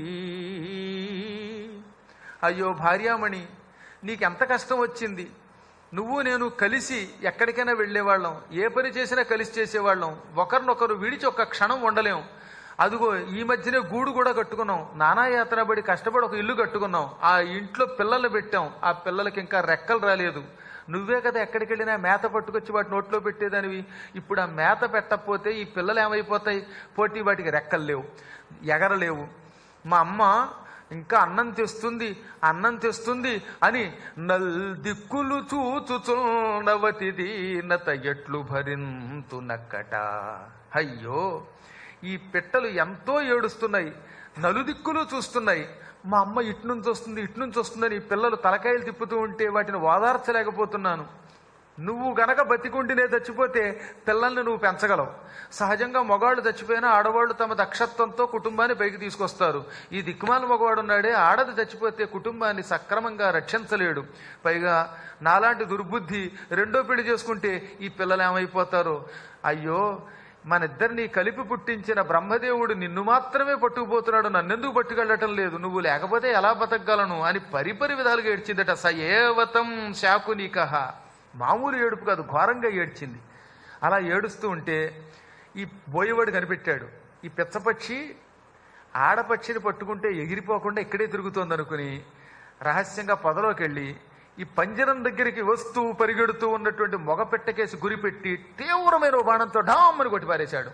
అయ్యో భార్యామణి నీకెంత కష్టం వచ్చింది నువ్వు నేను కలిసి ఎక్కడికైనా వెళ్ళేవాళ్ళం ఏ పని చేసినా కలిసి చేసేవాళ్ళం ఒకరినొకరు విడిచి ఒక్క క్షణం ఉండలేం అదిగో ఈ మధ్యనే గూడు కూడా కట్టుకున్నాం నానాయాత్ర పడి కష్టపడి ఒక ఇల్లు కట్టుకున్నాం ఆ ఇంట్లో పిల్లలు పెట్టాం ఆ పిల్లలకి ఇంకా రెక్కలు రాలేదు నువ్వే కదా ఎక్కడికి వెళ్ళినా మేత పట్టుకొచ్చి వాటి నోట్లో పెట్టేదానివి ఇప్పుడు ఆ మేత పెట్టకపోతే ఈ పిల్లలు ఏమైపోతాయి పోటీ వాటికి రెక్కలు లేవు ఎగరలేవు మా అమ్మ ఇంకా అన్నం తెస్తుంది అన్నం తెస్తుంది అని నల్దిక్కులు చూచుచున్నవతి దీనత ఎట్లు భరింతునక్కట అయ్యో ఈ పిట్టలు ఎంతో ఏడుస్తున్నాయి నలుదిక్కులు చూస్తున్నాయి మా అమ్మ ఇటు నుంచి వస్తుంది ఇటు నుంచి వస్తుందని ఈ పిల్లలు తలకాయలు తిప్పుతూ ఉంటే వాటిని ఓదార్చలేకపోతున్నాను నువ్వు గనక బతికుండినే చచ్చిపోతే పిల్లల్ని నువ్వు పెంచగలవు సహజంగా మగవాళ్ళు చచ్చిపోయినా ఆడవాళ్ళు తమ దక్షత్వంతో కుటుంబాన్ని పైకి తీసుకొస్తారు ఈ దిక్కుమాల మగవాడు ఉన్నాడే ఆడది చచ్చిపోతే కుటుంబాన్ని సక్రమంగా రక్షించలేడు పైగా నాలాంటి దుర్బుద్ధి రెండో పెళ్లి చేసుకుంటే ఈ పిల్లలు ఏమైపోతారో అయ్యో మన ఇద్దరిని కలిపి పుట్టించిన బ్రహ్మదేవుడు నిన్ను మాత్రమే పట్టుకుపోతున్నాడు నన్నెందుకు పట్టుకెళ్ళటం లేదు నువ్వు లేకపోతే ఎలా బతకగలను అని పరిపరి విధాలుగా ఏడ్చిందట స ఏవతం శాకునికహ మామూలు ఏడుపు కాదు ఘోరంగా ఏడ్చింది అలా ఏడుస్తూ ఉంటే ఈ బోయేవాడు కనిపెట్టాడు ఈ పెచ్చపక్షి ఆడపక్షిని పట్టుకుంటే ఎగిరిపోకుండా ఇక్కడే తిరుగుతోంది అనుకుని రహస్యంగా పొదలోకి వెళ్ళి ఈ పంజరం దగ్గరికి వస్తూ పరిగెడుతూ ఉన్నటువంటి మొగ పెట్టకేసి గురిపెట్టి తీవ్రమైన ఓ బాణంతో డామ్మని కొట్టి పారేశాడు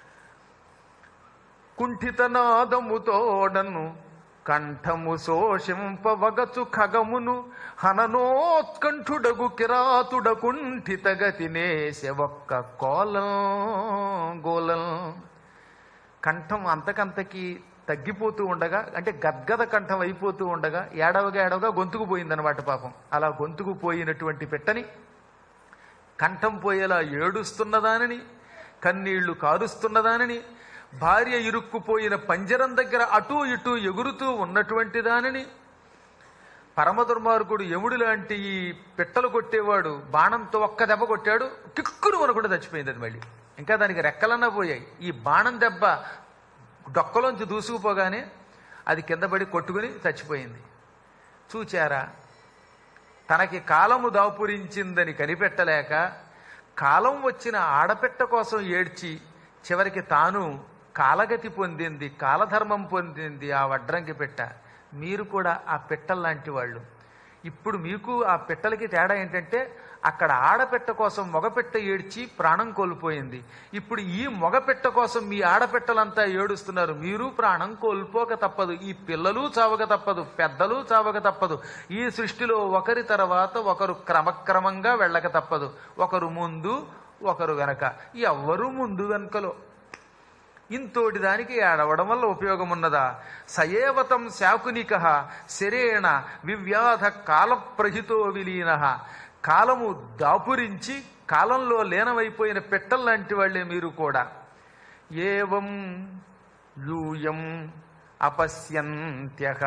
కుంఠితనాదముతోడను కంఠము శోషింపవగచు ఖగమును హననోత్కంఠుడగు కిరాతుడ కుంఠితగతి నేసె ఒక్క కోలం గోలం కంఠం అంతకంతకి తగ్గిపోతూ ఉండగా అంటే గద్గద కంఠం అయిపోతూ ఉండగా ఏడవగా ఏడవగా గొంతుకు పోయిందనమాట పాపం అలా గొంతుకు పోయినటువంటి పెట్టని కంఠం పోయేలా ఏడుస్తున్నదానని కన్నీళ్లు కారుస్తున్నదానని భార్య ఇరుక్కుపోయిన పంజరం దగ్గర అటూ ఇటూ ఎగురుతూ ఉన్నటువంటి దానిని పరమ దుర్మార్గుడు యముడు లాంటి ఈ పిట్టలు కొట్టేవాడు బాణంతో ఒక్క దెబ్బ కొట్టాడు కిక్కురు మనకుండా చచ్చిపోయింది అది మళ్ళీ ఇంకా దానికి రెక్కలన్నా పోయాయి ఈ బాణం దెబ్బ డొక్కలోంచి దూసుకుపోగానే అది కింద పడి కొట్టుకుని చచ్చిపోయింది చూచారా తనకి కాలము దాపురించిందని కనిపెట్టలేక కాలం వచ్చిన ఆడపెట్ట కోసం ఏడ్చి చివరికి తాను కాలగతి పొందింది కాలధర్మం పొందింది ఆ వడ్రంగి పెట్ట మీరు కూడా ఆ పెట్టల్లాంటి వాళ్ళు ఇప్పుడు మీకు ఆ పెట్టలకి తేడా ఏంటంటే అక్కడ ఆడపెట్ట కోసం మగపెట్ట ఏడ్చి ప్రాణం కోల్పోయింది ఇప్పుడు ఈ మగపెట్ట కోసం మీ ఆడపెట్టలంతా ఏడుస్తున్నారు మీరు ప్రాణం కోల్పోక తప్పదు ఈ పిల్లలు చావక తప్పదు పెద్దలు చావక తప్పదు ఈ సృష్టిలో ఒకరి తర్వాత ఒకరు క్రమక్రమంగా వెళ్ళక తప్పదు ఒకరు ముందు ఒకరు వెనక ఎవ్వరు ముందు వెనకలో ఇంతోటి దానికి ఏడవడం వల్ల ఉపయోగం ఉన్నదా సయేవతం శాకునిక శరేణ వివ్యాధ కాలప్రహితో విలీన కాలము దాపురించి కాలంలో లీనమైపోయిన పెట్టల్లాంటి వాళ్ళే మీరు కూడా ఏవం యూయం అపశ్యంత్య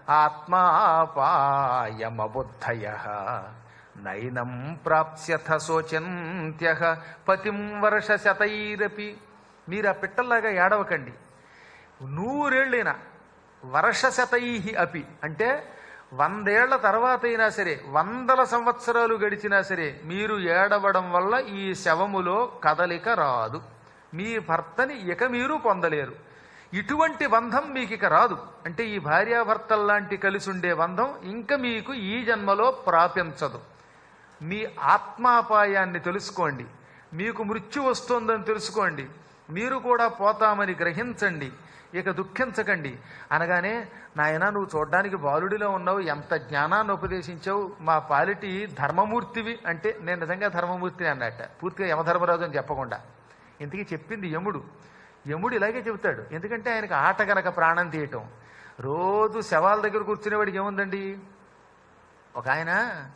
ఆత్మాపాయమబుద్ధయ నైనం ప్రాప్స్యథ శోచంత్య పతిం వర్షశతైరపి మీరు ఆ పిట్టల్లాగా ఏడవకండి నూరేళ్ళైనా వర్షశతై అపి అంటే వందేళ్ల తర్వాత అయినా సరే వందల సంవత్సరాలు గడిచినా సరే మీరు ఏడవడం వల్ల ఈ శవములో కదలిక రాదు మీ భర్తని ఇక మీరు పొందలేరు ఇటువంటి బంధం మీకు ఇక రాదు అంటే ఈ భార్యాభర్తల్లాంటి కలిసి ఉండే బంధం ఇంకా మీకు ఈ జన్మలో ప్రాపించదు మీ ఆత్మాపాయాన్ని తెలుసుకోండి మీకు మృత్యు వస్తోందని తెలుసుకోండి మీరు కూడా పోతామని గ్రహించండి ఇక దుఃఖించకండి అనగానే నాయన నువ్వు చూడ్డానికి బాలుడిలో ఉన్నావు ఎంత జ్ఞానాన్ని ఉపదేశించావు మా పాలిటి ధర్మమూర్తివి అంటే నేను నిజంగా ధర్మమూర్తిని అన్నట్ట పూర్తిగా యమధర్మరాజు అని చెప్పకుండా ఇంతకీ చెప్పింది యముడు యముడు ఇలాగే చెబుతాడు ఎందుకంటే ఆయనకు ఆట గనక ప్రాణం తీయటం రోజు శవాల దగ్గర కూర్చునేవాడికి ఏముందండి ఒక ఆయన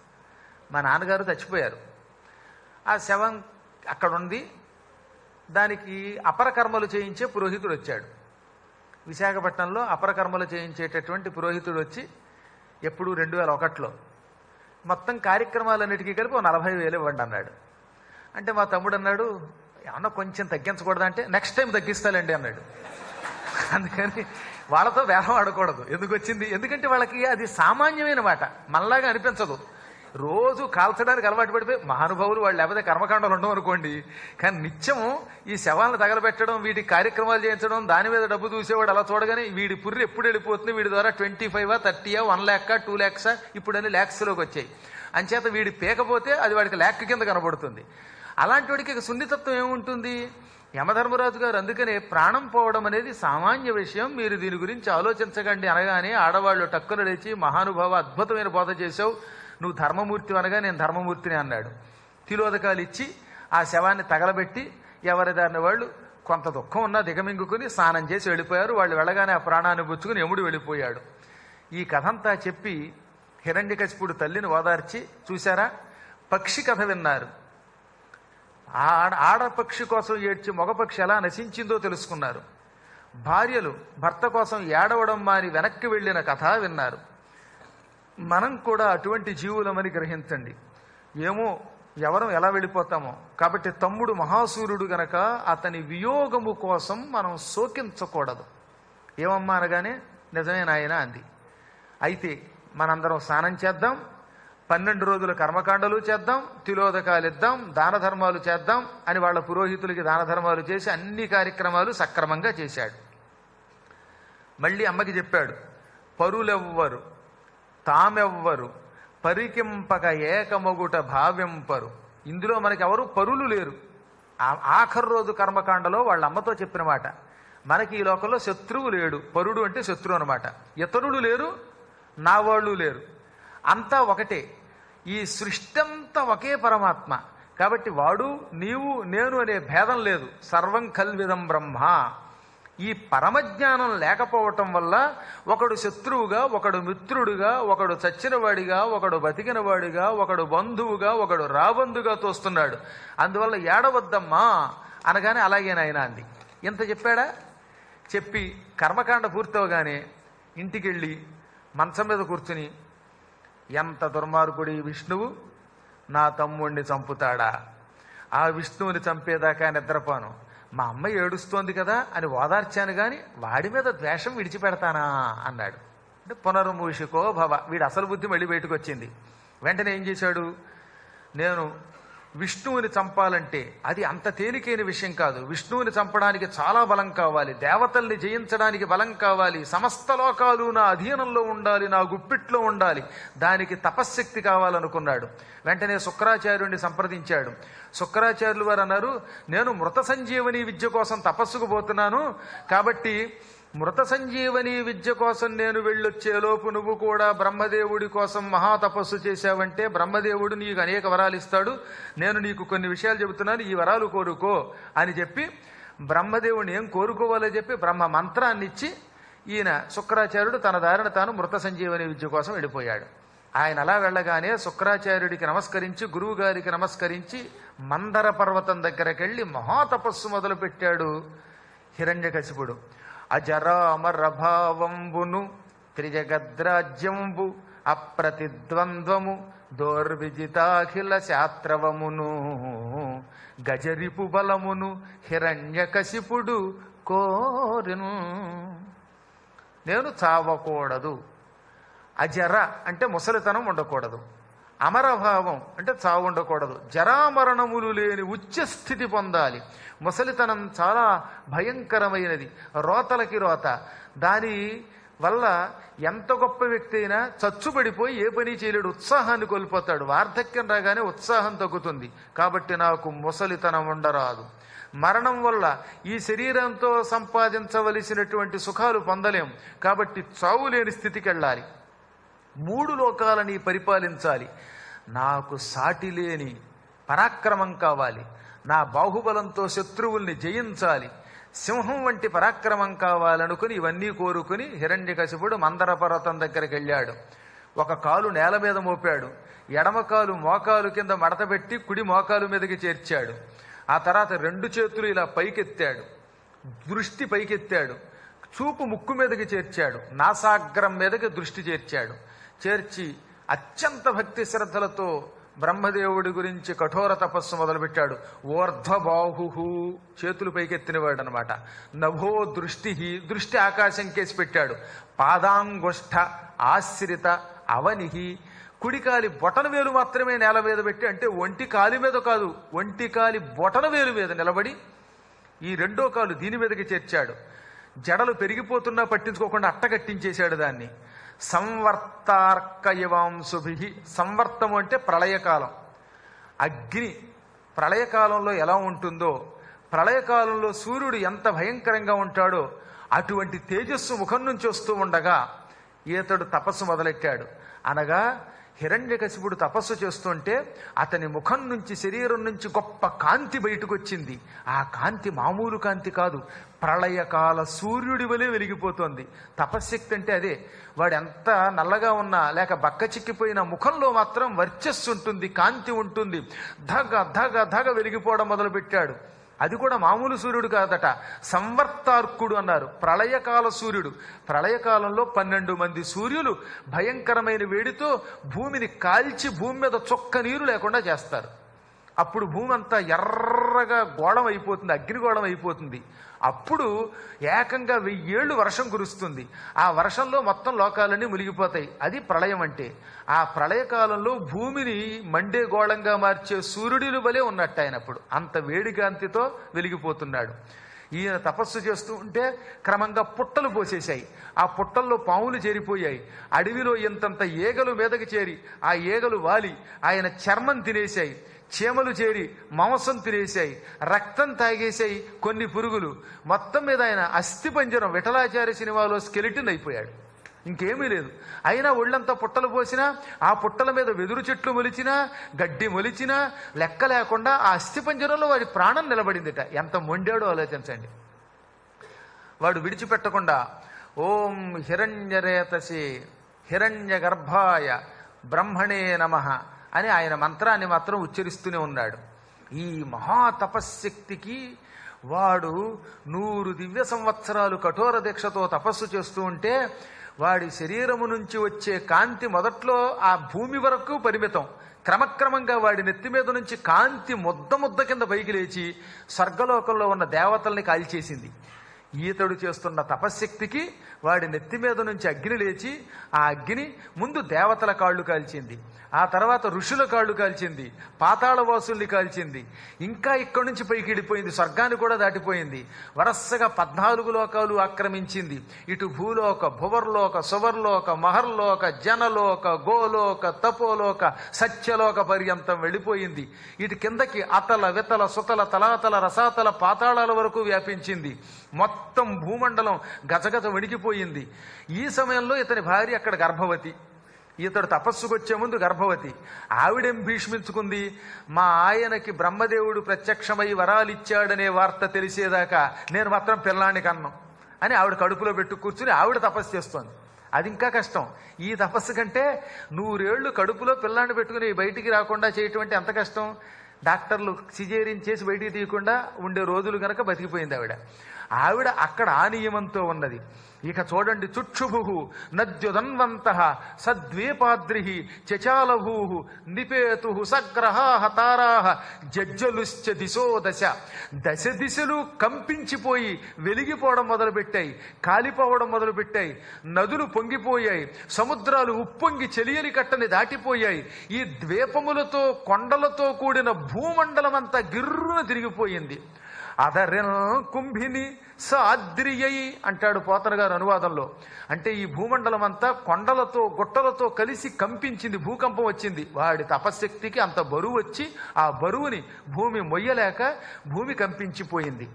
మా నాన్నగారు చచ్చిపోయారు ఆ శవం అక్కడ ఉంది దానికి అపరకర్మలు చేయించే పురోహితుడు వచ్చాడు విశాఖపట్నంలో అపరకర్మలు చేయించేటటువంటి పురోహితుడు వచ్చి ఎప్పుడు రెండు వేల ఒకటిలో మొత్తం కార్యక్రమాలన్నిటికీ కలిపి ఓ నలభై వేలు ఇవ్వండి అన్నాడు అంటే మా తమ్ముడు అన్నాడు ఏమన్నా కొంచెం తగ్గించకూడదా అంటే నెక్స్ట్ టైం తగ్గిస్తానండి అన్నాడు అందుకని వాళ్ళతో వేహం ఆడకూడదు ఎందుకు వచ్చింది ఎందుకంటే వాళ్ళకి అది సామాన్యమైన మాట మనలాగా అనిపించదు రోజు కాల్చడానికి అలవాటు పడిపోయి మహానుభావులు వాళ్ళు లేకపోతే కర్మకాండాలు ఉండవు అనుకోండి కానీ నిత్యము ఈ శవాలను తగలబెట్టడం వీటి కార్యక్రమాలు చేయించడం దాని మీద డబ్బు చూసేవాడు అలా చూడగానే వీడి పుర్రి ఎప్పుడు వెళ్ళిపోతుంది వీడి ద్వారా ట్వంటీ ఫైవ్ థర్టీయా వన్ ల్యాక్ టూ ల్యాక్సా ఇప్పుడు అన్ని ల్యాక్స్లోకి వచ్చాయి అంచేత వీడి పేకపోతే అది వాడికి ల్యాక్ కింద కనబడుతుంది అలాంటి వాడికి ఇక సున్నితత్వం ఏముంటుంది యమధర్మరాజు గారు అందుకనే ప్రాణం పోవడం అనేది సామాన్య విషయం మీరు దీని గురించి ఆలోచించకండి అనగానే ఆడవాళ్ళు టక్కున లేచి మహానుభావ అద్భుతమైన బోధ చేశావు నువ్వు ధర్మమూర్తి అనగా నేను ధర్మమూర్తిని అన్నాడు తిలోదకాలు ఇచ్చి ఆ శవాన్ని తగలబెట్టి ఎవరి దారిని వాళ్ళు కొంత దుఃఖం ఉన్నా దిగమింగుకుని స్నానం చేసి వెళ్ళిపోయారు వాళ్ళు వెళ్ళగానే ఆ ప్రాణాన్ని పుచ్చుకుని యముడు వెళ్ళిపోయాడు ఈ కథంతా చెప్పి హిరణ్యకశిపుడు తల్లిని ఓదార్చి చూశారా పక్షి కథ విన్నారు ఆడ ఆడపక్షి కోసం ఏడ్చి మగపక్షి ఎలా నశించిందో తెలుసుకున్నారు భార్యలు భర్త కోసం ఏడవడం మాని వెనక్కి వెళ్ళిన కథ విన్నారు మనం కూడా అటువంటి జీవులమని గ్రహించండి ఏమో ఎవరం ఎలా వెళ్ళిపోతామో కాబట్టి తమ్ముడు మహాసూర్యుడు గనక అతని వియోగము కోసం మనం శోకించకూడదు ఏమమ్మా అనగానే నిజమే నాయన అంది అయితే మనందరం స్నానం చేద్దాం పన్నెండు రోజుల కర్మకాండలు చేద్దాం తిలోదకాలు ఇద్దాం దాన ధర్మాలు చేద్దాం అని వాళ్ళ పురోహితులకి దాన ధర్మాలు చేసి అన్ని కార్యక్రమాలు సక్రమంగా చేశాడు మళ్ళీ అమ్మకి చెప్పాడు పరులెవ్వరు తామెవ్వరు పరికింపక ఏకమొగుట భావ్యంపరు ఇందులో మనకి ఎవరు పరులు లేరు ఆ- ఆఖరు రోజు కర్మకాండలో వాళ్ళ అమ్మతో చెప్పిన మాట మనకి ఈ లోకంలో శత్రువు లేడు పరుడు అంటే శత్రువు అనమాట ఇతరులు లేరు నా వాళ్ళు లేరు అంతా ఒకటే ఈ సృష్టి అంతా ఒకే పరమాత్మ కాబట్టి వాడు నీవు నేను అనే భేదం లేదు సర్వం కల్విదం బ్రహ్మ ఈ పరమజ్ఞానం లేకపోవటం వల్ల ఒకడు శత్రువుగా ఒకడు మిత్రుడుగా ఒకడు చచ్చినవాడిగా ఒకడు బతికినవాడిగా ఒకడు బంధువుగా ఒకడు రాబందుగా తోస్తున్నాడు అందువల్ల ఏడవద్దమ్మా అనగానే అలాగే నాయన అంది ఇంత చెప్పాడా చెప్పి కర్మకాండ పూర్తవగానే ఇంటికెళ్ళి మంచం మీద కూర్చుని ఎంత దుర్మార్గుడి విష్ణువు నా తమ్ముణ్ణి చంపుతాడా ఆ విష్ణువుని చంపేదాకా నిద్రపోను మా అమ్మ ఏడుస్తోంది కదా అని ఓదార్చాను గాని వాడి మీద ద్వేషం విడిచిపెడతానా అన్నాడు అంటే పునర్మూషికో భవ వీడి అసలు బుద్ధి మళ్ళీ బయటకు వచ్చింది వెంటనే ఏం చేశాడు నేను విష్ణువుని చంపాలంటే అది అంత తేలికైన విషయం కాదు విష్ణువుని చంపడానికి చాలా బలం కావాలి దేవతల్ని జయించడానికి బలం కావాలి సమస్త లోకాలు నా అధీనంలో ఉండాలి నా గుప్పిట్లో ఉండాలి దానికి తపశ్శక్తి కావాలనుకున్నాడు వెంటనే శుక్రాచార్యుడిని సంప్రదించాడు శుక్రాచార్యులు వారు అన్నారు నేను మృత సంజీవని విద్య కోసం తపస్సుకు పోతున్నాను కాబట్టి మృత సంజీవని విద్య కోసం నేను వెళ్ళొచ్చేలోపు నువ్వు కూడా బ్రహ్మదేవుడి కోసం మహాతపస్సు చేశావంటే బ్రహ్మదేవుడు నీకు అనేక వరాలు ఇస్తాడు నేను నీకు కొన్ని విషయాలు చెబుతున్నాను ఈ వరాలు కోరుకో అని చెప్పి బ్రహ్మదేవుడిని ఏం కోరుకోవాలో చెప్పి బ్రహ్మ మంత్రాన్ని ఇచ్చి ఈయన శుక్రాచార్యుడు తన దారిన తాను మృత సంజీవని విద్య కోసం వెళ్ళిపోయాడు ఆయన అలా వెళ్ళగానే శుక్రాచార్యుడికి నమస్కరించి గురువు గారికి నమస్కరించి మందర పర్వతం దగ్గరికి వెళ్ళి మహాతపస్సు మొదలుపెట్టాడు హిరణ్యకశిపుడు అజరామరభావంబును త్రిజగద్రాజ్యంబు అప్రతిద్వంద్వము దోర్విజితాఖిల శాస్త్రవమును గజరిపు బలమును హిరణ్యకశిపుడు కోరిను నేను చావకూడదు అజర అంటే ముసలితనం ఉండకూడదు అమరభావం అంటే చావు ఉండకూడదు జరామరణములు లేని ఉచ్చ స్థితి పొందాలి ముసలితనం చాలా భయంకరమైనది రోతలకి రోత దాని వల్ల ఎంత గొప్ప వ్యక్తి అయినా చచ్చుబడిపోయి ఏ పని చేయలేడు ఉత్సాహాన్ని కోల్పోతాడు వార్ధక్యం రాగానే ఉత్సాహం తగ్గుతుంది కాబట్టి నాకు ముసలితనం ఉండరాదు మరణం వల్ల ఈ శరీరంతో సంపాదించవలసినటువంటి సుఖాలు పొందలేం కాబట్టి చావు లేని స్థితికి వెళ్ళాలి మూడు లోకాలని పరిపాలించాలి నాకు సాటి లేని పరాక్రమం కావాలి నా బాహుబలంతో శత్రువుల్ని జయించాలి సింహం వంటి పరాక్రమం కావాలనుకుని ఇవన్నీ కోరుకుని హిరణ్యకశిపుడు మందర పర్వతం దగ్గరికి వెళ్ళాడు ఒక కాలు నేల మీద మోపాడు ఎడమ కాలు మోకాలు కింద మడతపెట్టి కుడి మోకాలు మీదకి చేర్చాడు ఆ తర్వాత రెండు చేతులు ఇలా పైకెత్తాడు దృష్టి పైకెత్తాడు చూపు ముక్కు మీదకి చేర్చాడు నాసాగ్రం మీదకి దృష్టి చేర్చాడు చేర్చి అత్యంత భక్తి శ్రద్ధలతో బ్రహ్మదేవుడి గురించి కఠోర తపస్సు మొదలుపెట్టాడు ఊర్ధ్వబాహు చేతులు పైకెత్తినవాడు అనమాట నభో దృష్టి దృష్టి ఆకాశం కేసి పెట్టాడు పాదాంగుష్ఠ ఆశ్రిత అవనిహి కుడికాలి బొటన వేలు మాత్రమే నేల మీద పెట్టి అంటే ఒంటి కాలి మీద కాదు ఒంటి కాలి బొటన వేలు మీద నిలబడి ఈ రెండో కాలు దీని మీదకి చేర్చాడు జడలు పెరిగిపోతున్నా పట్టించుకోకుండా అట్టగట్టించేశాడు దాన్ని సంవర్తార్కయవాంశుభి సంవర్తము అంటే ప్రళయకాలం అగ్ని ప్రళయకాలంలో ఎలా ఉంటుందో ప్రళయకాలంలో సూర్యుడు ఎంత భయంకరంగా ఉంటాడో అటువంటి తేజస్సు ముఖం నుంచి వస్తూ ఉండగా ఈతడు తపస్సు మొదలెట్టాడు అనగా హిరణ్యకశిపుడు తపస్సు చేస్తుంటే అతని ముఖం నుంచి శరీరం నుంచి గొప్ప కాంతి బయటకు వచ్చింది ఆ కాంతి మామూలు కాంతి కాదు ప్రళయకాల సూర్యుడి వలె వెలిగిపోతోంది తపశ్శక్తి అంటే అదే వాడు ఎంత నల్లగా ఉన్నా లేక బక్క చిక్కిపోయిన ముఖంలో మాత్రం వర్చస్సు ఉంటుంది కాంతి ఉంటుంది ధగ ధగ ధగ వెలిగిపోవడం మొదలుపెట్టాడు అది కూడా మామూలు సూర్యుడు కాదట సంవర్తార్కుడు అన్నారు ప్రళయకాల సూర్యుడు ప్రళయకాలంలో పన్నెండు మంది సూర్యులు భయంకరమైన వేడితో భూమిని కాల్చి భూమి మీద చొక్క నీరు లేకుండా చేస్తారు అప్పుడు భూమి అంతా ఎర్రగా గోళం అయిపోతుంది అగ్నిగోళం అయిపోతుంది అప్పుడు ఏకంగా వెయ్యేళ్ళు వర్షం కురుస్తుంది ఆ వర్షంలో మొత్తం లోకాలన్నీ మునిగిపోతాయి అది ప్రళయం అంటే ఆ ప్రళయకాలంలో భూమిని మండే గోళంగా మార్చే సూర్యుడిలు వలె ఉన్నట్టు ఆయనప్పుడు అంత వేడికాంతితో వెలిగిపోతున్నాడు ఈయన తపస్సు చేస్తూ ఉంటే క్రమంగా పుట్టలు పోసేశాయి ఆ పుట్టల్లో పాములు చేరిపోయాయి అడవిలో ఇంతంత ఈగలు మీదకి చేరి ఆ ఈగలు వాలి ఆయన చర్మం తినేశాయి చీమలు చేరి మాంసం తినేశాయి రక్తం తాగేశాయి కొన్ని పురుగులు మొత్తం మీద ఆయన అస్థిపంజరం విఠలాచార్య సినిమాలో స్కెలిటిన్ అయిపోయాడు ఇంకేమీ లేదు అయినా ఒళ్ళంతా పుట్టలు పోసినా ఆ పుట్టల మీద వెదురు చెట్లు మొలిచినా గడ్డి మొలిచినా లెక్క లేకుండా ఆ అస్థిపంజరంలో వాడి ప్రాణం నిలబడిందిట ఎంత మొండాడో ఆలోచించండి వాడు విడిచిపెట్టకుండా ఓం హిరణ్యరేతసి హిరణ్య గర్భాయ బ్రహ్మణే నమ అని ఆయన మంత్రాన్ని మాత్రం ఉచ్చరిస్తూనే ఉన్నాడు ఈ మహాతపశ్శక్తికి వాడు నూరు దివ్య సంవత్సరాలు కఠోర దీక్షతో తపస్సు చేస్తూ ఉంటే వాడి శరీరము నుంచి వచ్చే కాంతి మొదట్లో ఆ భూమి వరకు పరిమితం క్రమక్రమంగా వాడి నెత్తి మీద నుంచి కాంతి ముద్ద ముద్ద కింద పైకి లేచి స్వర్గలోకంలో ఉన్న దేవతల్ని కాల్చేసింది ఈతడు చేస్తున్న తపశ్శక్తికి వాడి నెత్తి మీద నుంచి అగ్ని లేచి ఆ అగ్ని ముందు దేవతల కాళ్ళు కాల్చింది ఆ తర్వాత ఋషుల కాళ్ళు కాల్చింది పాతాళవాసుల్ని కాల్చింది ఇంకా ఇక్కడి నుంచి పైకి వెళ్ళిపోయింది స్వర్గాన్ని కూడా దాటిపోయింది వరసగా పద్నాలుగు లోకాలు ఆక్రమించింది ఇటు భూలోక భువర్లోక సువర్లోక మహర్లోక జనలోక గోలోక తపోలోక సత్యలోక పర్యంతం వెళ్ళిపోయింది ఇటు కిందకి అతల వితల సుతల తలాతల రసాతల పాతాళాల వరకు వ్యాపించింది మొత్తం భూమండలం గజగజ వణికిపోయింది ఈ సమయంలో ఇతని భార్య అక్కడ గర్భవతి ఇతడు తపస్సుకు వచ్చే ముందు గర్భవతి ఆవిడేం భీష్మించుకుంది మా ఆయనకి బ్రహ్మదేవుడు ప్రత్యక్షమై వరాలిచ్చాడనే వార్త తెలిసేదాకా నేను మాత్రం పిల్లాన్ని కన్నం అని ఆవిడ కడుపులో పెట్టు కూర్చుని ఆవిడ తపస్సు చేస్తోంది అది ఇంకా కష్టం ఈ తపస్సు కంటే నూరేళ్లు కడుపులో పిల్లాన్ని పెట్టుకుని బయటికి రాకుండా చేయటం అంటే ఎంత కష్టం డాక్టర్లు సిజేరియన్ చేసి బయటికి తీయకుండా ఉండే రోజులు గనక బతికిపోయింది ఆవిడ ఆవిడ అక్కడ ఆ నియమంతో ఉన్నది ఇక చూడండి చుక్షుభు నద్యుదన్వంత సద్వీపాద్రి చచాలభూ నిపేతు సగ్రహా తారా జజ్జలుశ్చ దిశో దశ దశ దిశలు కంపించిపోయి వెలిగిపోవడం మొదలుపెట్టాయి కాలిపోవడం మొదలుపెట్టాయి నదులు పొంగిపోయాయి సముద్రాలు ఉప్పొంగి చెలియలి కట్టని దాటిపోయాయి ఈ ద్వీపములతో కొండలతో కూడిన భూమండలమంతా గిర్రున తిరిగిపోయింది అదరెన్ కుంభిని సాద్రియై అంటాడు పోతన గారు అనువాదంలో అంటే ఈ భూమండలం అంతా కొండలతో గుట్టలతో కలిసి కంపించింది భూకంపం వచ్చింది వాడి తపశక్తికి అంత బరువు వచ్చి ఆ బరువుని భూమి మొయ్యలేక భూమి కంపించిపోయింది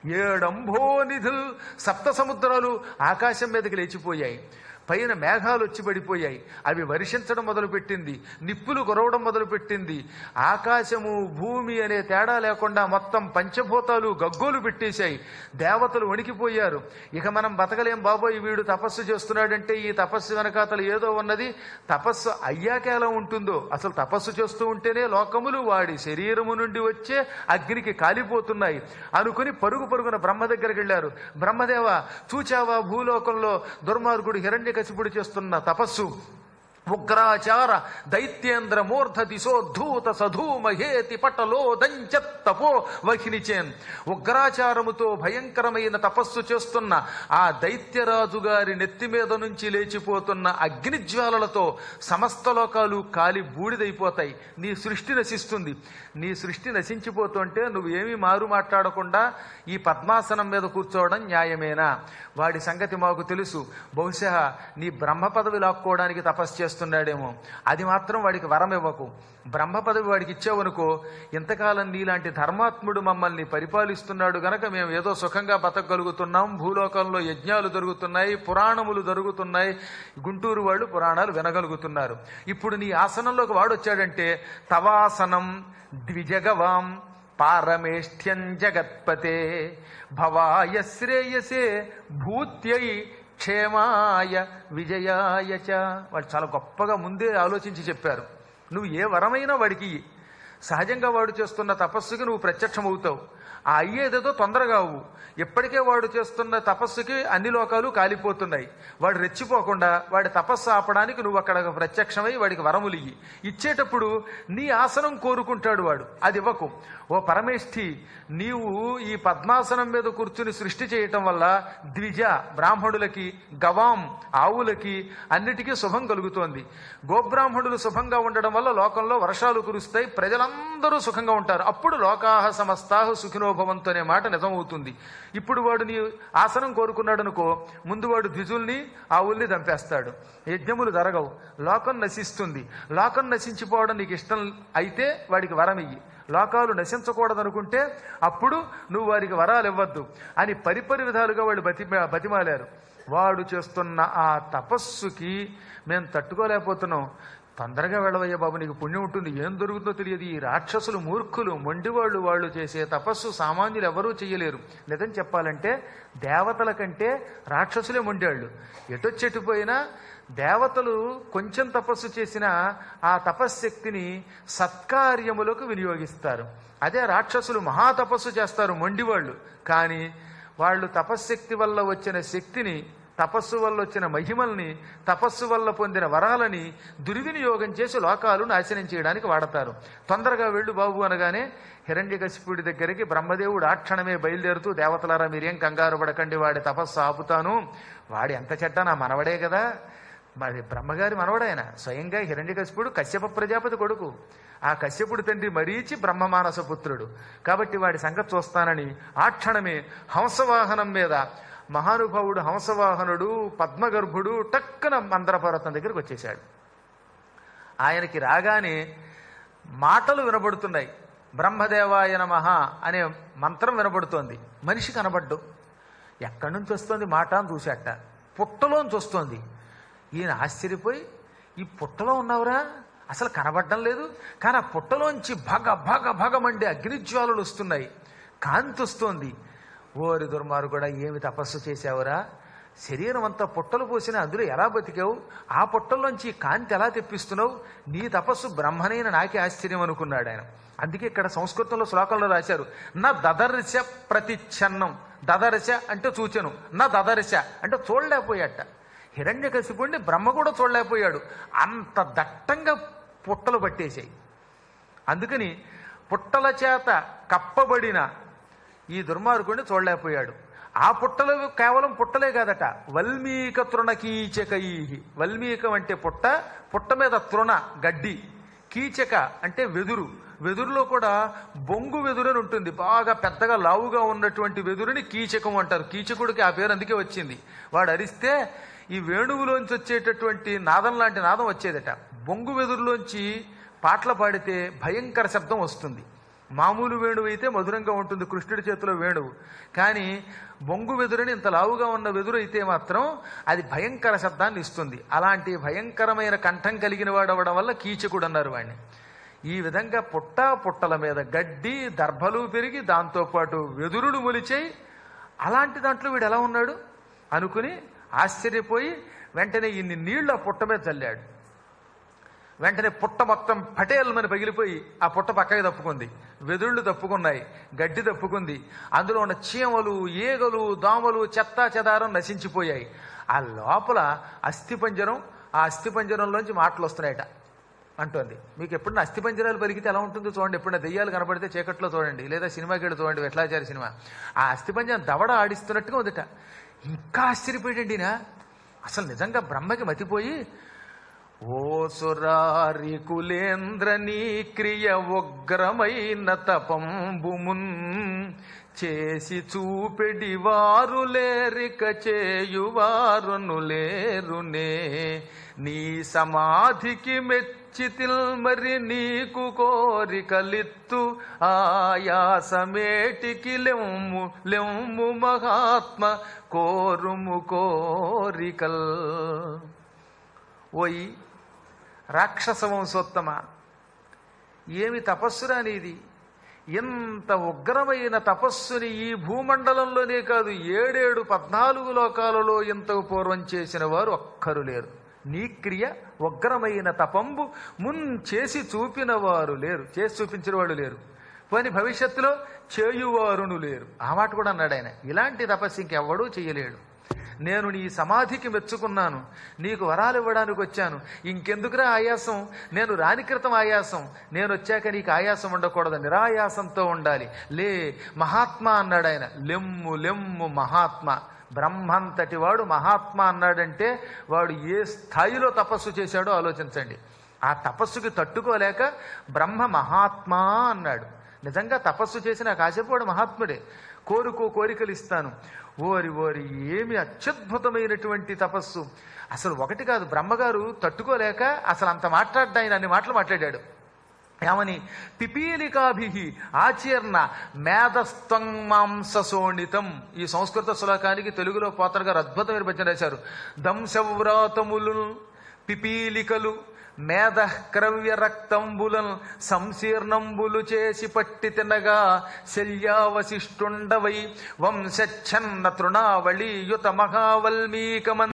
ఏడంభోనిధులు సప్త సముద్రాలు ఆకాశం మీదకి లేచిపోయాయి పైన మేఘాలు వచ్చి పడిపోయాయి అవి వర్షించడం మొదలుపెట్టింది నిప్పులు కురవడం మొదలుపెట్టింది ఆకాశము భూమి అనే తేడా లేకుండా మొత్తం పంచభూతాలు గగ్గోలు పెట్టేశాయి దేవతలు వణికిపోయారు ఇక మనం బతకలేం బాబోయ్ వీడు తపస్సు చేస్తున్నాడంటే ఈ తపస్సు వెనకాతలు ఏదో ఉన్నది తపస్సు అయ్యాక ఎలా ఉంటుందో అసలు తపస్సు చేస్తూ ఉంటేనే లోకములు వాడి శరీరము నుండి వచ్చే అగ్నికి కాలిపోతున్నాయి అనుకుని పరుగు పరుగున బ్రహ్మ దగ్గరికి వెళ్ళారు బ్రహ్మదేవ చూచావా భూలోకంలో దుర్మార్గుడు హిరణ్య కసిపుడు చేస్తున్న తపస్సు ఉగ్రాచార దైత్యేంద్ర మూర్ధ దిశోద్ధూత సధూమహేతి పటలో దంచత్తపో వహినిచేన్ ఉగ్రాచారముతో భయంకరమైన తపస్సు చేస్తున్న ఆ దైత్యరాజు గారి నెత్తి మీద నుంచి లేచిపోతున్న అగ్నిజ్వాలలతో సమస్త లోకాలు కాలి బూడిదైపోతాయి నీ సృష్టి నశిస్తుంది నీ సృష్టి నశించిపోతుంటే నువ్వు ఏమీ మారు మాట్లాడకుండా ఈ పద్మాసనం మీద కూర్చోవడం న్యాయమేనా వాడి సంగతి మాకు తెలుసు బహుశా నీ బ్రహ్మ పదవి లాక్కోవడానికి తపస్సు చేస్తున్నాడేమో అది మాత్రం వాడికి వరం ఇవ్వకు బ్రహ్మ పదవి వాడికి ఇచ్చావనుకో ఇంతకాలం నీలాంటి ధర్మాత్ముడు మమ్మల్ని పరిపాలిస్తున్నాడు గనక మేము ఏదో సుఖంగా బతకగలుగుతున్నాం భూలోకంలో యజ్ఞాలు జరుగుతున్నాయి పురాణములు జరుగుతున్నాయి గుంటూరు వాళ్ళు పురాణాలు వినగలుగుతున్నారు ఇప్పుడు నీ ఆసనంలోకి వాడు వచ్చాడంటే తవాసనం ద్విజగవాం పారమేష్ఠ్యం జగత్పతే భవాయ శ్రేయసే భూత్యై క్షేమాయ విజయాయ చ వాళ్ళు చాలా గొప్పగా ముందే ఆలోచించి చెప్పారు నువ్వు ఏ వరమైనా వాడికి ఇయ్యి. సహజంగా వాడు చేస్తున్న తపస్సుకి నువ్వు ప్రత్యక్షమవుతావు ఆ అయ్యేదేదో తొందరగా అవ్వు ఇప్పటికే వాడు చేస్తున్న తపస్సుకి అన్ని లోకాలు కాలిపోతున్నాయి వాడు రెచ్చిపోకుండా వాడి తపస్సు ఆపడానికి నువ్వు అక్కడ ప్రత్యక్షమై వాడికి వరములు ఇయ్యి ఇచ్చేటప్పుడు నీ ఆసనం కోరుకుంటాడు వాడు అది ఇవ్వకు ఓ పరమేష్ఠి నీవు ఈ పద్మాసనం మీద కూర్చుని సృష్టి చేయటం వల్ల ద్విజ బ్రాహ్మణులకి గవాం ఆవులకి అన్నిటికీ శుభం కలుగుతోంది గోబ్రాహ్మణులు శుభంగా ఉండడం వల్ల లోకంలో వర్షాలు కురుస్తాయి ప్రజలందరూ సుఖంగా ఉంటారు అప్పుడు లోకాహ సమస్తాహ సుఖినోభవంతో అనే మాట నిజమవుతుంది ఇప్పుడు వాడు నీ ఆసనం కోరుకున్నాడు అనుకో ముందు వాడు ద్విజుల్ని ఆవుల్ని దంపేస్తాడు యజ్ఞములు జరగవు లోకం నశిస్తుంది లోకం నశించిపోవడం నీకు ఇష్టం అయితే వాడికి వరం ఇయ్యి లోకాలు నశించకూడదనుకుంటే అప్పుడు నువ్వు వారికి వరాలు ఇవ్వద్దు అని పరిపరి విధాలుగా వాళ్ళు బతి బతిమాలారు వాడు చేస్తున్న ఆ తపస్సుకి మేము తట్టుకోలేకపోతున్నాం తొందరగా వెళ్ళవయ్యా బాబు నీకు పుణ్యం ఉంటుంది ఏం దొరుకుతుందో తెలియదు ఈ రాక్షసులు మూర్ఖులు మొండివాళ్ళు వాళ్ళు చేసే తపస్సు సామాన్యులు ఎవరూ చేయలేరు నిజం చెప్పాలంటే దేవతల కంటే రాక్షసులే మొండాళ్ళు ఎటొచ్చెట్టుపోయినా దేవతలు కొంచెం తపస్సు చేసినా ఆ తపశ్శక్తిని సత్కార్యములకు వినియోగిస్తారు అదే రాక్షసులు మహాతపస్సు చేస్తారు మొండివాళ్ళు కానీ వాళ్ళు తపశ్శక్తి వల్ల వచ్చిన శక్తిని తపస్సు వల్ల వచ్చిన మహిమల్ని తపస్సు వల్ల పొందిన వరాలని దుర్వినియోగం చేసి లోకాలు నాశనం చేయడానికి వాడతారు తొందరగా వెళ్ళు బాబు అనగానే హిరణ్యకశిపుడి దగ్గరికి బ్రహ్మదేవుడు ఆ క్షణమే బయలుదేరుతూ దేవతలారా మీరేం కంగారు పడకండి వాడి తపస్సు ఆపుతాను వాడి ఎంత చెడ్డ నా మనవడే కదా మరి బ్రహ్మగారి మనవడాయన స్వయంగా హిరణ్యకశిపుడు కశ్యప ప్రజాపతి కొడుకు ఆ కశ్యపుడు తండ్రి మరీచి బ్రహ్మమానస పుత్రుడు కాబట్టి వాడి సంగతి చూస్తానని ఆ క్షణమే హంసవాహనం మీద మహానుభావుడు హంసవాహనుడు పద్మగర్భుడు టక్కున మందరపర్వతం దగ్గరికి వచ్చేశాడు ఆయనకి రాగానే మాటలు వినబడుతున్నాయి బ్రహ్మదేవాయ నమః అనే మంత్రం వినబడుతోంది మనిషి కనబడ్డు ఎక్కడి నుంచి వస్తుంది మాట అని చూశాట పుట్టలోంచి వస్తోంది ఈయన ఆశ్చర్యపోయి ఈ పుట్టలో ఉన్నావురా అసలు కనబడడం లేదు కానీ ఆ పుట్టలోంచి భగ భగ భగమండే అగ్నిజ్వాలలు వస్తున్నాయి కాంతి వస్తోంది ఓరి దుర్మారు కూడా ఏమి తపస్సు చేశావురా శరీరం అంతా పుట్టలు పోసిన అందులో ఎలా బతికావు ఆ పుట్టల్లోంచి ఈ కాంతి ఎలా తెప్పిస్తున్నావు నీ తపస్సు బ్రహ్మనైన నాకే ఆశ్చర్యం అనుకున్నాడు ఆయన అందుకే ఇక్కడ సంస్కృతంలో శ్లోకంలో రాశారు నా దదర్శ ప్రతిచ్ఛన్నం దదర్శ అంటే చూచెను నా దదర్శ అంటే చూడలేకపోయాట హిరణ్యకశిపుణ్ణి బ్రహ్మ కూడా చూడలేకపోయాడు అంత దట్టంగా పుట్టలు పట్టేశాయి అందుకని పుట్టల చేత కప్పబడిన ఈ దుర్మార్గుడిని చూడలేకపోయాడు ఆ పుట్టలు కేవలం పుట్టలే కాదట వల్మీక తృణకీచకై వల్మీకం అంటే పుట్ట పుట్ట మీద తృణ గడ్డి కీచక అంటే వెదురు వెదురులో కూడా బొంగు వెదురు అని ఉంటుంది బాగా పెద్దగా లావుగా ఉన్నటువంటి వెదురుని కీచకం అంటారు కీచకుడికి ఆ పేరు అందుకే వచ్చింది వాడు అరిస్తే ఈ వేణువులోంచి వచ్చేటటువంటి నాదం లాంటి నాదం వచ్చేదట బొంగు వెదురులోంచి పాటలు పాడితే భయంకర శబ్దం వస్తుంది మామూలు వేణువు అయితే మధురంగా ఉంటుంది కృష్ణుడి చేతిలో వేణువు కానీ బొంగు వెదురుని ఇంత లావుగా ఉన్న వెదురు అయితే మాత్రం అది భయంకర శబ్దాన్ని ఇస్తుంది అలాంటి భయంకరమైన కంఠం కలిగిన వాడు అవ్వడం వల్ల కీచకుడు అన్నారు వాడిని ఈ విధంగా పుట్ట పుట్టల మీద గడ్డి దర్భలు పెరిగి దాంతోపాటు వెదురుడు మొలిచాయి అలాంటి దాంట్లో వీడు ఎలా ఉన్నాడు అనుకుని ఆశ్చర్యపోయి వెంటనే ఇన్ని నీళ్లు ఆ పుట్ట మీద చల్లాడు వెంటనే పుట్ట మొత్తం పటేల్మని పగిలిపోయి ఆ పుట్ట పక్కకి తప్పుకుంది వెదుళ్ళు తప్పుకున్నాయి గడ్డి తప్పుకుంది అందులో ఉన్న చీమలు ఏగలు దోమలు చెత్త చెదారం నశించిపోయాయి ఆ లోపల అస్థిపంజరం ఆ అస్థిపంజరంలోంచి మాటలు వస్తున్నాయట అంటోంది మీకు ఎప్పుడన్నా అస్థిపంజరాలు పలికితే ఎలా ఉంటుందో చూడండి ఎప్పుడన్నా దెయ్యాలు కనబడితే చీకట్లో చూడండి లేదా సినిమాకి వెళ్ళి చూడండి వెట్లాచారి సినిమా ఆ అస్థిపంజరం దవడ ఆడిస్తున్నట్టుగా ఉందట ఇంకా ఆశ్చర్యపోయాడండినా అసలు నిజంగా బ్రహ్మకి మతిపోయి ఓ సురారి కులేంద్ర నీ క్రియ ఉగ్రమైన తపంబుమున్ చేసి చూపెడి వారు లేరిక చేయువారును లేరునే నీ సమాధికి మెచ్చితిల్ మరి నీకు కోరికలిత్తు ఆయాసమేటికి లెమ్ము లెమ్ము మహాత్మ కోరుము కోరికల్ ఓయి రాక్షస వంశోత్తమ ఏమి తపస్సురా నీది ఎంత ఉగ్రమైన తపస్సుని ఈ భూమండలంలోనే కాదు ఏడేడు పద్నాలుగు లోకాలలో ఇంతకు పూర్వం చేసిన వారు ఒక్కరు లేరు నీ క్రియ ఉగ్రమైన తపంబు మున్ చేసి చూపిన వారు లేరు చేసి చూపించిన వాడు లేరు పోని భవిష్యత్తులో చేయువారును లేరు ఆ మాట కూడా అన్నాడు ఆయన ఇలాంటి తపస్సు ఇంకెవ్వడూ చేయలేడు నేను నీ సమాధికి మెచ్చుకున్నాను నీకు వరాలు ఇవ్వడానికి వచ్చాను ఇంకెందుకురా ఆయాసం నేను రాని క్రితం ఆయాసం నేను వచ్చాక నీకు ఆయాసం ఉండకూడదు నిరాయాసంతో ఉండాలి లే మహాత్మా అన్నాడు ఆయన లెమ్ము లెమ్ము మహాత్మ బ్రహ్మంతటి వాడు మహాత్మ అన్నాడంటే వాడు ఏ స్థాయిలో తపస్సు చేశాడో ఆలోచించండి ఆ తపస్సుకి తట్టుకోలేక బ్రహ్మ మహాత్మా అన్నాడు నిజంగా తపస్సు చేసిన కాసేపు మహాత్ముడే కోరుకో కోరికలు ఇస్తాను ఓరి ఓరి ఏమి అత్యద్భుతమైనటువంటి తపస్సు అసలు ఒకటి కాదు బ్రహ్మగారు తట్టుకోలేక అసలు అంత మాట్లాడ్డా ఆయన అన్ని మాటలు మాట్లాడాడు ఏమని పిపీలికాభి ఆచీర్ణ మేధస్త్వం మాంసశోణితం ఈ సంస్కృత శ్లోకానికి తెలుగులో పోతర్ గారు అద్భుతమైన భజన రాశారు దంశవ్రాతములు పిపీలికలు మేధ క్రవ్య రక్తంబులను సంశీర్ణంబులు చేసి పట్టి తినగా శల్యావశిష్టుండవై వంశఛన్న తృణావళీయుత మహావల్మీకమన్